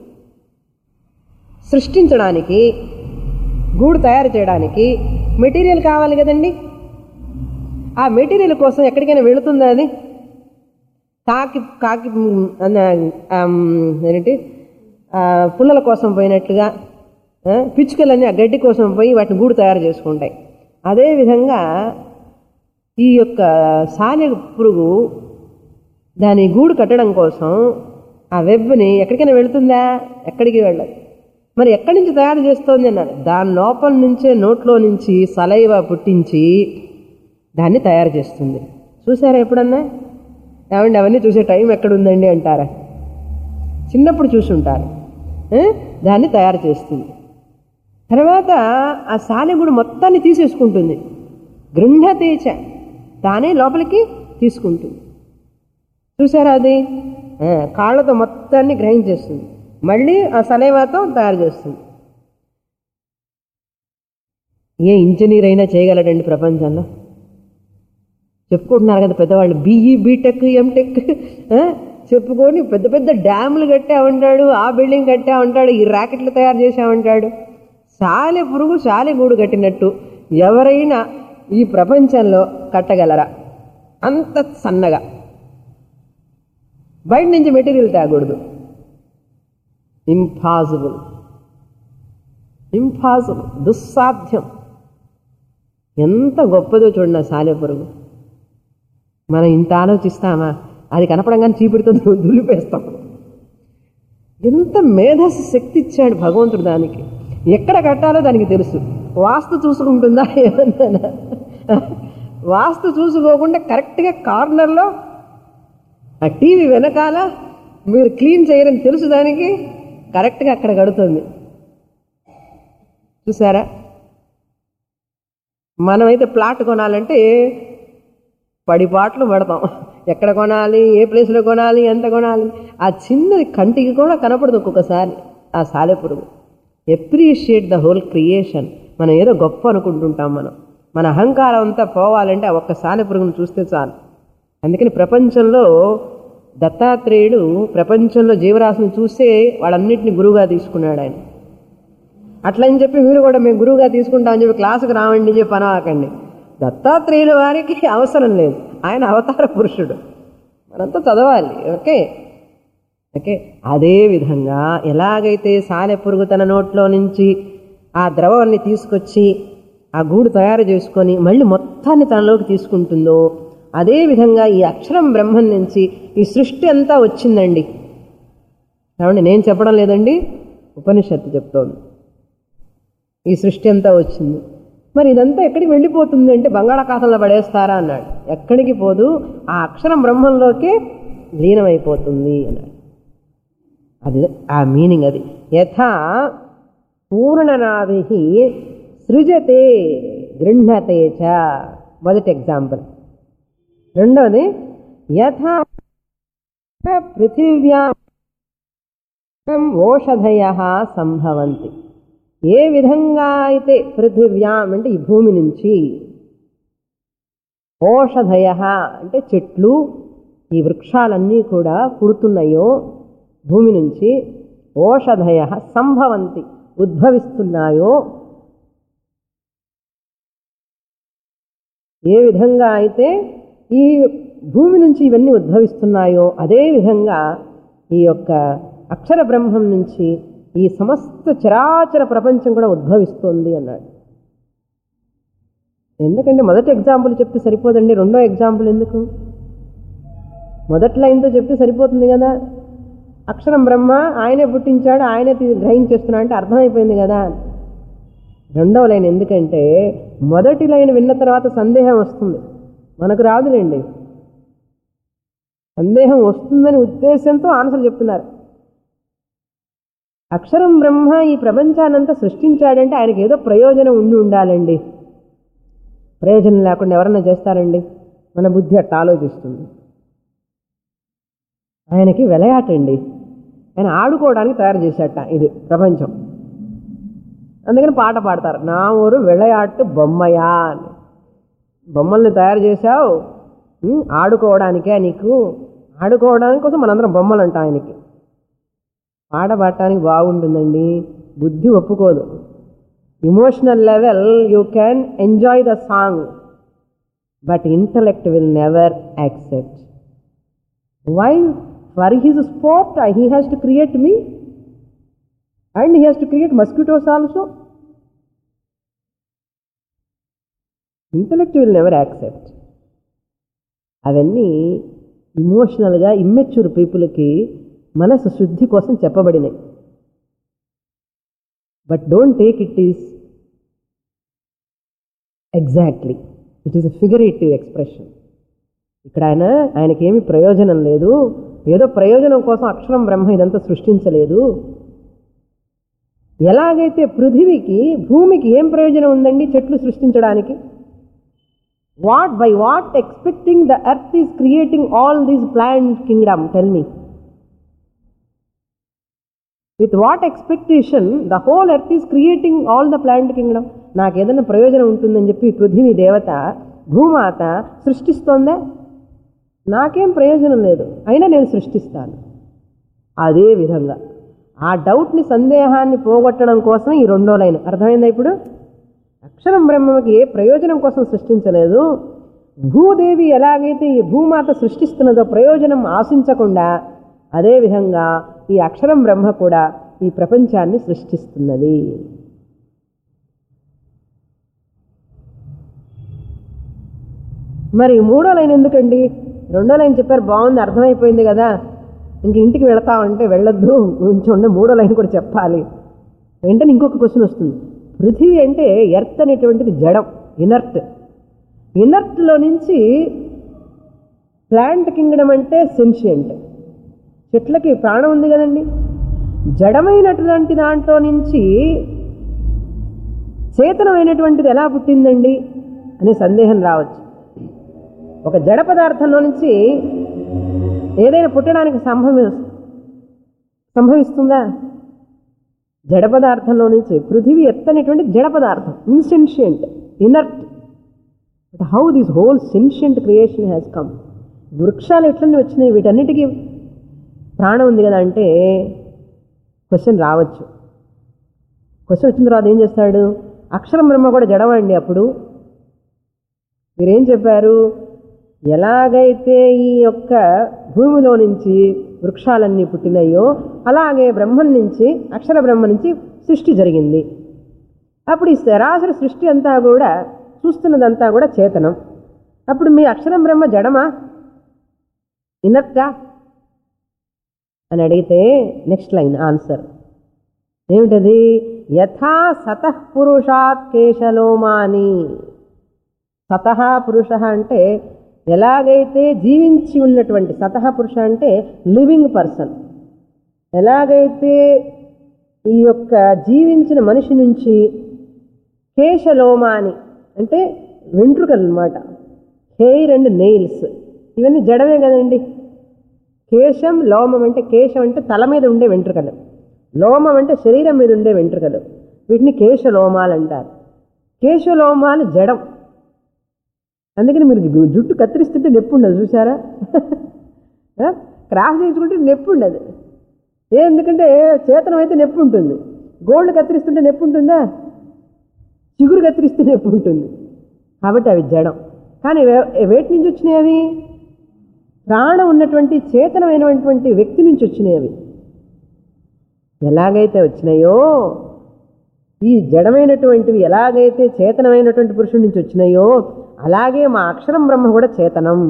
సృష్టించడానికి గూడు తయారు చేయడానికి మెటీరియల్ కావాలి కదండి ఆ మెటీరియల్ కోసం ఎక్కడికైనా వెళుతుందా అది కాకి కాకి మ్, అన్న, ఆమ్, ఏంటి ఆ, పుల్లల కోసం పోయినట్లుగా ఆ, పిచ్చుకలన్నీ ఆ గడ్డి కోసం పోయి వాటిని గూడు తయారు చేసుకుంటాయి అదేవిధంగా ఈ యొక్క సాలె పురుగు దాని గూడు కట్టడం కోసం ఆ వెబ్ని ఎక్కడికైనా వెళుతుందా ఎక్కడికి వెళ్ళదు మరి ఎక్కడి నుంచి తయారు చేస్తోంది అన్నారు దాని లోపల నుంచే నోట్లో నుంచి సలైవ పుట్టించి దాన్ని తయారు చేస్తుంది చూసారా ఎప్పుడన్నా ఏమండి అవన్నీ చూసే టైం ఎక్కడుందండి అంటారా చిన్నప్పుడు చూసుంటారు ఏ? దాన్ని తయారు చేస్తుంది తర్వాత ఆ సాలెగుడు మొత్తాన్ని తీసేసుకుంటుంది గృహతేచ తానే లోపలికి తీసుకుంటుంది చూసారా అది ఆ, కాళ్ళతో మొత్తాన్ని గ్రహించేస్తుంది మళ్ళీ ఆ సలేవాతో తయారు చేస్తుంది ఏ ఇంజనీర్ అయినా చేయగలడండి ప్రపంచంలో చెప్పుకుంటున్నారు కదా పెద్దవాళ్ళు బీఈ బీటెక్ ఎంటెక్ ఆ, చెప్పుకొని పెద్ద పెద్ద డ్యాములు కట్టా ఉంటాడు ఆ బిల్డింగ్ కట్టా ఉంటాడు ఈ ర్యాకెట్లు తయారు చేసా ఉంటాడు సాలె పురుగు సాలె గూడు కట్టినట్టు ఎవరైనా ఈ ప్రపంచంలో కట్టగలరా అంత సన్నగా బయట నుంచి మెటీరియల్ తేకూడదు ఇంపాసిబుల్ ఇంపాసిబుల్ దుస్సాధ్యం ఎంత గొప్పదో చూడండి ఆ సాలె పురుగు మనం ఇంత ఆలోచిస్తామా అది కనపడంగానే చీపిడితో దు- దులిపేస్తాం ఎంత మేధస్సు శక్తి ఇచ్చాడు భగవంతుడు దానికి ఎక్కడ కట్టాలో దానికి తెలుసు వాస్తు చూసుకుంటుందా ఏమన్నా వాస్తు చూసుకోకుండా కరెక్ట్గా కార్నర్లో ఆ టీవీ వెనకాల మీరు క్లీన్ చేయరని తెలుసు దానికి కరెక్ట్గా అక్కడ కడుతుంది చూసారా మనమైతే ప్లాట్ కొనాలంటే పడి పాటలు పడతాం ఎక్కడ కొనాలి ఏ ప్లేస్లో కొనాలి ఎంత కొనాలి ఆ చిన్నది కంటికి కూడా కనపడదు ఒక్కొక్కసారి ఆ సాలెపురుగు ఎప్రిషియేట్ ద హోల్ క్రియేషన్ మనం ఏదో గొప్ప అనుకుంటుంటాం మనం మన అహంకారం అంతా పోవాలంటే ఆ ఒక్క సాలెపురుగును చూస్తే చాలు అందుకని ప్రపంచంలో దత్తాత్రేయుడు ప్రపంచంలో జీవరాశిని చూస్తే వాళ్ళన్నింటినీ గురువుగా తీసుకున్నాడు ఆయన అట్లని చెప్పి మీరు కూడా మేము గురువుగా తీసుకుంటామని చెప్పి క్లాసుకు రావండి చెప్పి అనవాకండి దత్తాత్రేయుల వారికి అవసరం లేదు ఆయన అవతార పురుషుడు మనంతా చదవాలి ఓకే ఓకే అదే విధంగా ఎలాగైతే సాలె పురుగు తన నోట్లో నుంచి ఆ ద్రవాన్ని తీసుకొచ్చి ఆ గూడు తయారు చేసుకొని మళ్ళీ మొత్తాన్ని తనలోకి తీసుకుంటుందో అదే విధంగా ఈ అక్షరం బ్రహ్మం నుంచి ఈ సృష్టి అంతా వచ్చిందండి ఏమండి నేను చెప్పడం లేదండి ఉపనిషత్తు చెప్తోంది ఈ సృష్టి అంతా వచ్చింది మరి ఇదంతా ఎక్కడికి వెళ్ళిపోతుంది అంటే బంగాళాఖాతంలో పడేస్తారా అన్నాడు ఎక్కడికి పోదు ఆ అక్షరం బ్రహ్మంలోకే లీనమైపోతుంది అన్నాడు అది ఆ మీనింగ్ అది యథా పూర్ణనాభి సృజతే గృహతే చ మొదటి ఎగ్జాంపుల్ రెండవది యథా పృథివ్యా ఓషధయ సంభవంతి ఏ విధంగా అయితే పృథివ్యాం అంటే ఈ భూమి నుంచి ఓషధయ అంటే చెట్లు ఈ వృక్షాలన్నీ కూడా పుడుతున్నాయో భూమి నుంచి ఓషధయ సంభవంతి ఉద్భవిస్తున్నాయో ఏ విధంగా అయితే ఈ భూమి నుంచి ఇవన్నీ ఉద్భవిస్తున్నాయో అదే విధంగా ఈ యొక్క అక్షర బ్రహ్మం నుంచి ఈ సమస్త చరాచర ప్రపంచం కూడా ఉద్భవిస్తోంది అన్నాడు ఎందుకంటే మొదటి ఎగ్జాంపుల్ చెప్తే సరిపోదండి రెండో ఎగ్జాంపుల్ ఎందుకు మొదటి లైన్తో చెప్తే సరిపోతుంది కదా అక్షరం బ్రహ్మ ఆయనే పుట్టించాడు ఆయనే తీ- గ్రహించేస్తున్నా అంటే అర్థమైపోయింది కదా రెండవ లైన్ ఎందుకంటే మొదటి లైన్ విన్న తర్వాత సందేహం వస్తుంది మనకు రాదులేండి సందేహం వస్తుందని ఉద్దేశంతో ఆన్సర్ చెప్తున్నారు అక్షరం బ్రహ్మ ఈ ప్రపంచానంతా సృష్టించాడంటే ఆయనకి ఏదో ప్రయోజనం ఉండి ఉండాలండి ప్రయోజనం లేకుండా ఎవరన్నా చేస్తారండి మన బుద్ధి అట్ట ఆలోచిస్తుంది ఆయనకి వెలయాటండి ఆయన ఆడుకోవడానికి తయారు చేశాట ఇది ప్రపంచం అందుకని పాట పాడతారు నా ఊరు వెళయాటు బొమ్మయా అని బొమ్మల్ని తయారు చేశావు ఉమ్, ఆడుకోవడానికే నీకు ఆడుకోవడానికి కోసం మనందరం బొమ్మలు అంట ఆయనకి పాట పాడటానికి బాగుంటుందండి బుద్ధి ఒప్పుకోదు emotional level you can enjoy the song but intellect will never accept why for his sport he has to create me and he has to create mosquitoes also intellect will never accept అవన్నీ ఇమోషనల్గా immature పీపుల్కి మనసు శుద్ధి కోసం చెప్పబడినాయి but don't take it is exactly it is a figurative expression ఇక్కడ ఆయన ఆయనకేమీ ప్రయోజనం లేదు ఏదో ప్రయోజనం కోసం అక్షరం బ్రహ్మ ఇదంతా సృష్టించలేదు ఎలాగైతే పృథివీకి భూమికి ఏం ప్రయోజనం ఉందండి చెట్లు సృష్టించడానికి what by what expecting the earth is creating all these plant kingdom tell me with what expectation the whole earth is creating all the plant kingdom నాకు ఏదైనా ప్రయోజనం ఉంటుందని చెప్పి పృథివీ దేవత భూమాత సృష్టిస్తోందా నాకేం ప్రయోజనం లేదు అయినా నేను సృష్టిస్తాను అదే విధంగా ఆ డౌట్ని సందేహాన్ని పోగొట్టడం కోసం ఈ రెండో లైన్ అర్థమైందా ఇప్పుడు అక్షరం బ్రహ్మకి ఏ ప్రయోజనం కోసం సృష్టించలేదు భూదేవి ఎలాగైతే ఈ భూమాత సృష్టిస్తున్నదో ప్రయోజనం ఆశించకుండా అదేవిధంగా ఈ అక్షరం బ్రహ్మ కూడా ఈ ప్రపంచాన్ని సృష్టిస్తున్నది మరి మూడో లైన్ ఎందుకండి రెండో లైన్ చెప్పారు బాగుంది అర్థమైపోయింది కదా ఇంక ఇంటికి వెళతామంటే వెళ్ళొద్దు ఉంచండి మూడో లైన్ కూడా చెప్పాలి వెంటనే ఇంకొక క్వశ్చన్ వస్తుంది పృథివీ అంటే ఎర్త్ అనేటువంటిది జడం ఇనర్ట్ ఇనర్ట్లో నుంచి ప్లాంట్ కింగ్డమ్ అంటే సెన్షియంట్ చెట్లకి ప్రాణం ఉంది కదండి జడమైనటువంటి దాంట్లో నుంచి చేతనమైనటువంటిది ఎలా పుట్టిందండి అనే సందేహం రావచ్చు ఒక జడ పదార్థంలో నుంచి ఏదైనా పుట్టడానికి సంభవి సంభవిస్తుందా జడ పదార్థంలో నుంచి పృథివీ ఎత్తనేటువంటి జడ పదార్థం insentient inert but how this whole sentient creation has come వృక్షాలు ఎట్లన్నీ వచ్చినాయి వీటన్నిటికీ ప్రాణం ఉంది కదా అంటే క్వశ్చన్ రావచ్చు క్వశ్చన్ వచ్చిన తర్వాత ఏం చేస్తాడు అక్షరం బ్రహ్మ కూడా జడమండి అప్పుడు మీరేం చెప్పారు ఎలాగైతే ఈ యొక్క భూమిలో నుంచి వృక్షాలన్నీ పుట్టినాయో అలాగే బ్రహ్మం నుంచి అక్షర బ్రహ్మ నుంచి సృష్టి జరిగింది అప్పుడు ఈ సరాసరి సృష్టి అంతా కూడా చూస్తున్నదంతా కూడా చేతనం అప్పుడు మీ అక్షరం బ్రహ్మ జడమా ఇనర్టా అని అడిగితే నెక్స్ట్ లైన్ ఆన్సర్ ఏమిటది యథా సతః పురుషాత్ కేశలోమాని సతహ పురుష అంటే ఎలాగైతే జీవించి ఉన్నటువంటి సతహ పురుష అంటే లివింగ్ పర్సన్ ఎలాగైతే ఈ యొక్క జీవించిన మనిషి నుంచి కేశలోమాని అంటే వెంట్రుకలు అనమాట హెయిర్ అండ్ నెయిల్స్ ఇవన్నీ జడమే కదండి కేశం లోమం అంటే కేశం అంటే తల మీద ఉండే వెంట్రుకలు లోమం అంటే శరీరం మీద ఉండే వెంట్రుకలు వీటిని కేశలోమాలు అంటారు కేశలోమాలు జడం అందుకని మీరు జు- జుట్టు కత్తిరిస్తుంటే నొప్పి ఉండదు చూసారా ఆ? క్రాస్ చేయించుకుంటే నొప్పి ఉండదు ఏ ఎందుకంటే చేతనం అయితే నొప్పి ఉంటుంది గోల్డ్ కత్తిరిస్తుంటే నొప్పి ఉంటుందా చిగురు కత్తిరిస్తే నొప్పి ఉంటుంది కాబట్టి అవి జడం కానీ వే- వేటి నుంచి వచ్చినాయి అవి ప్రాణం ఉన్నటువంటి చేతనమైనటువంటి వ్యక్తి నుంచి వచ్చినాయి అవి ఎలాగైతే వచ్చినాయో ఈ జడమైనటువంటివి ఎలాగైతే చేతనమైనటువంటి పురుషుడి నుంచి వచ్చినాయో అలాగే మా అక్షరం బ్రహ్మ కూడా చేతనం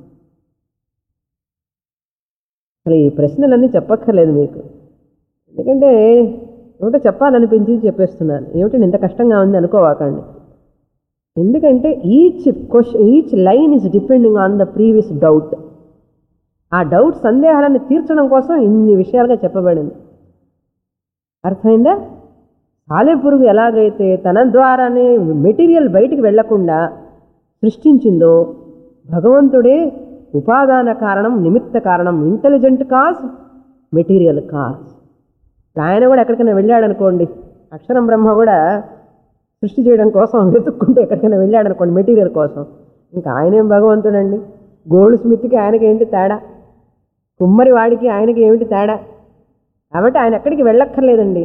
అసలు ఈ ప్రశ్నలన్నీ చెప్పక్కర్లేదు మీకు ఎందుకంటే ఏమిటో చెప్పాలనిపించి చెప్పేస్తున్నాను ఏమిటి ఇంత కష్టంగా ఉంది అనుకోవాకండి ఎందుకంటే each question each line is depending on the previous doubt ఆ డౌట్ సందేహాలను తీర్చడం కోసం ఇన్ని విషయాలుగా చెప్పబడింది అర్థమైందా సాలెపురుగు ఎలాగైతే తన ద్వారానే మెటీరియల్ బయటికి వెళ్లకుండా సృష్టించిందో భగవంతుడే ఉపాదాన కారణం నిమిత్త కారణం ఇంటెలిజెంట్ కాజ్ మెటీరియల్ కాజ్ ఆయన కూడా ఎక్కడికైనా వెళ్ళాడు అనుకోండి అక్షరం బ్రహ్మ కూడా సృష్టి చేయడం కోసం వెతుక్కుంటే ఎక్కడికైనా వెళ్ళాడు అనుకోండి మెటీరియల్ కోసం ఇంకా ఆయనేం భగవంతుడండి గోల్డ్ స్మిత్కి ఆయనకి ఏంటి తేడా కుమ్మరి వాడికి ఆయనకి ఏమిటి తేడా కాబట్టి ఆయన ఎక్కడికి వెళ్ళక్కర్లేదండి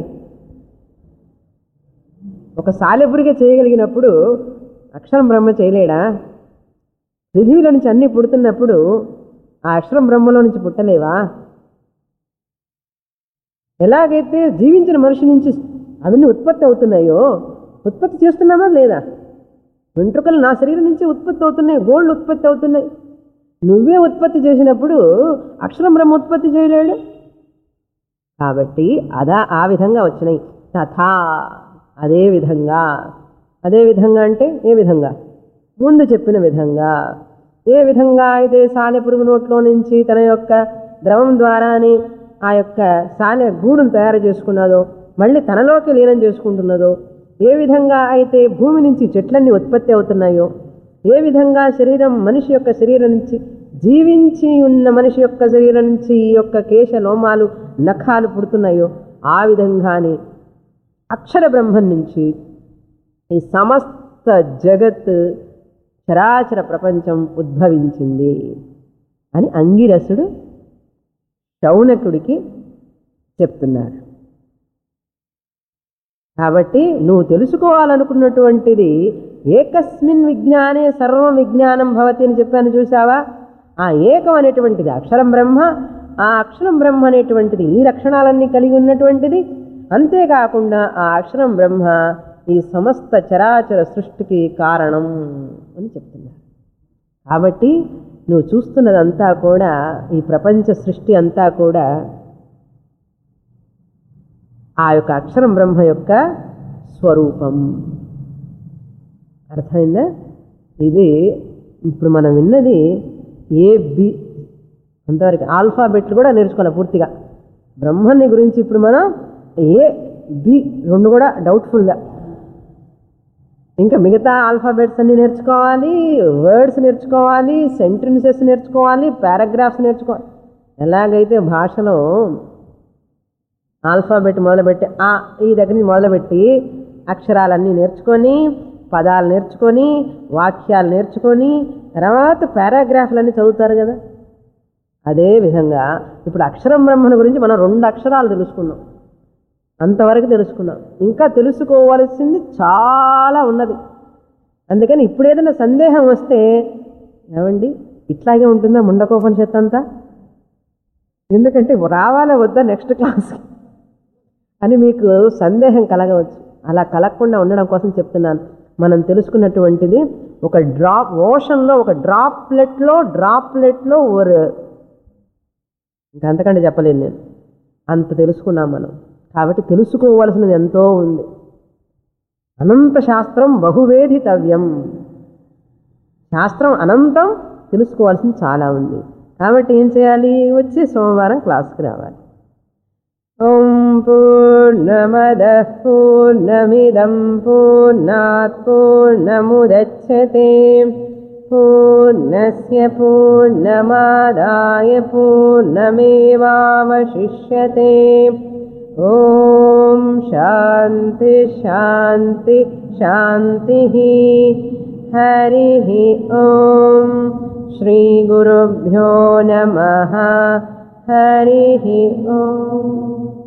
ఒక సాలెపురిగా చేయగలిగినప్పుడు అక్షరం బ్రహ్మ చేయలేడా పృథివీలో నుంచి అన్నీ పుడుతున్నప్పుడు ఆ అక్షరం బ్రహ్మలో నుంచి పుట్టలేవా ఎలాగైతే జీవించిన మనిషి నుంచి అవన్నీ ఉత్పత్తి అవుతున్నాయో ఉత్పత్తి చేస్తున్నామా లేదా వెంట్రుకలు నా శరీరం నుంచి ఉత్పత్తి అవుతున్నాయి గోల్డ్ ఉత్పత్తి అవుతున్నాయి నువ్వే ఉత్పత్తి చేసినప్పుడు అక్షరం బ్రహ్మ ఉత్పత్తి చేయలేడు కాబట్టి అదా ఆ విధంగా వచ్చినాయి తథా అదే విధంగా అదే విధంగా అంటే ఏ విధంగా ముందు చెప్పిన విధంగా ఏ విధంగా అయితే సాలెపురుగు నోట్లో నుంచి తన యొక్క ద్రవం ద్వారాని ఆ యొక్క సాలె గూడును తయారు చేసుకున్నదో మళ్ళీ తనలోకి లీనం చేసుకుంటున్నదో ఏ విధంగా అయితే భూమి నుంచి చెట్లన్నీ ఉత్పత్తి అవుతున్నాయో ఏ విధంగా శరీరం మనిషి యొక్క శరీరం నుంచి జీవించి ఉన్న మనిషి యొక్క శరీరం నుంచి ఈ యొక్క కేశ లోమాలు నఖాలు పుడుతున్నాయో ఆ విధంగానే అక్షర బ్రహ్మం నుంచి ఈ సమస్త జగత్ చరాచర ప్రపంచం ఉద్భవించింది అని అంగిరసుడు శౌనకుడికి చెప్తున్నారు కాబట్టి నువ్వు తెలుసుకోవాలనుకున్నటువంటిది ఏకస్మిన్ విజ్ఞానే సర్వం విజ్ఞానం భవతి అని చెప్పాను చూసావా ఆ ఏకం అనేటువంటిది అక్షరం బ్రహ్మ ఆ అక్షరం బ్రహ్మ అనేటువంటిది ఈ లక్షణాలన్నీ కలిగి ఉన్నటువంటిది అంతేకాకుండా ఆ అక్షరం బ్రహ్మ ఈ సమస్త చరాచర సృష్టికి కారణం అని చెప్తున్నారు కాబట్టి నువ్వు చూస్తున్నదంతా కూడా ఈ ప్రపంచ సృష్టి అంతా కూడా ఆ యొక్క అక్షరం బ్రహ్మ యొక్క స్వరూపం అర్థమైందా ఇది ఇప్పుడు మనం విన్నది ఏ బి అంతవరకు ఆల్ఫాబెట్లు కూడా నేర్చుకోవాలి పూర్తిగా బ్రహ్మని గురించి ఇప్పుడు మనం ఏ బి రెండు కూడా డౌట్ఫుల్గా ఇంకా మిగతా ఆల్ఫాబెట్స్ అన్ని నేర్చుకోవాలి వర్డ్స్ నేర్చుకోవాలి సెంటెన్సెస్ నేర్చుకోవాలి పారాగ్రాఫ్స్ నేర్చుకోవాలి ఎలాగైతే భాషలో ఆల్ఫాబెట్ మొదలుపెట్టి ఆ ఈ దగ్గర నుంచి మొదలుపెట్టి అక్షరాలన్నీ నేర్చుకొని పదాలు నేర్చుకొని వాక్యాలు నేర్చుకొని తర్వాత పారాగ్రాఫ్లన్నీ చదువుతారు కదా అదే విధంగా ఇప్పుడు అక్షరం బ్రహ్మను గురించి మనం రెండు అక్షరాలు తెలుసుకున్నాం అంతవరకు తెలుసుకున్నాం ఇంకా తెలుసుకోవాల్సింది చాలా ఉన్నది అందుకని ఇప్పుడు ఏదైనా సందేహం వస్తే ఏమండి ఇట్లాగే ఉంటుందా ముండకోపనిషత్తు అంతా ఎందుకంటే రావాలా వద్దా నెక్స్ట్ క్లాస్కి అని మీకు సందేహం కలగవచ్చు అలా కలగకుండా ఉండడం కోసం చెప్తున్నాను మనం తెలుసుకున్నటువంటిది ఒక డ్రాప్ ఓషన్లో ఒక డ్రాప్లెట్లో డ్రాప్లెట్లో ఒక ఇంకా అంతకంటే చెప్పలేను నేను అంత తెలుసుకున్నాం మనం కాబట్టి తెలుసుకోవలసినది ఎంతో ఉంది అనంత శాస్త్రం బహువేధితవ్యం శాస్త్రం అనంతం తెలుసుకోవాల్సింది చాలా ఉంది కాబట్టి ఏం చేయాలి వచ్చి సోమవారం క్లాస్కి రావాలి ఓం పూర్ణమద పూర్ణమిదం పూర్ణాత్ పూర్ణముదచ్చతే పూర్ణస్య పూర్ణమాదాయ పూర్ణమేవావశిష్యతే ఓం శాంతి శాంతి శాంతి హరి ఓం శ్రీగురుభ్యో నమ హరి ఓం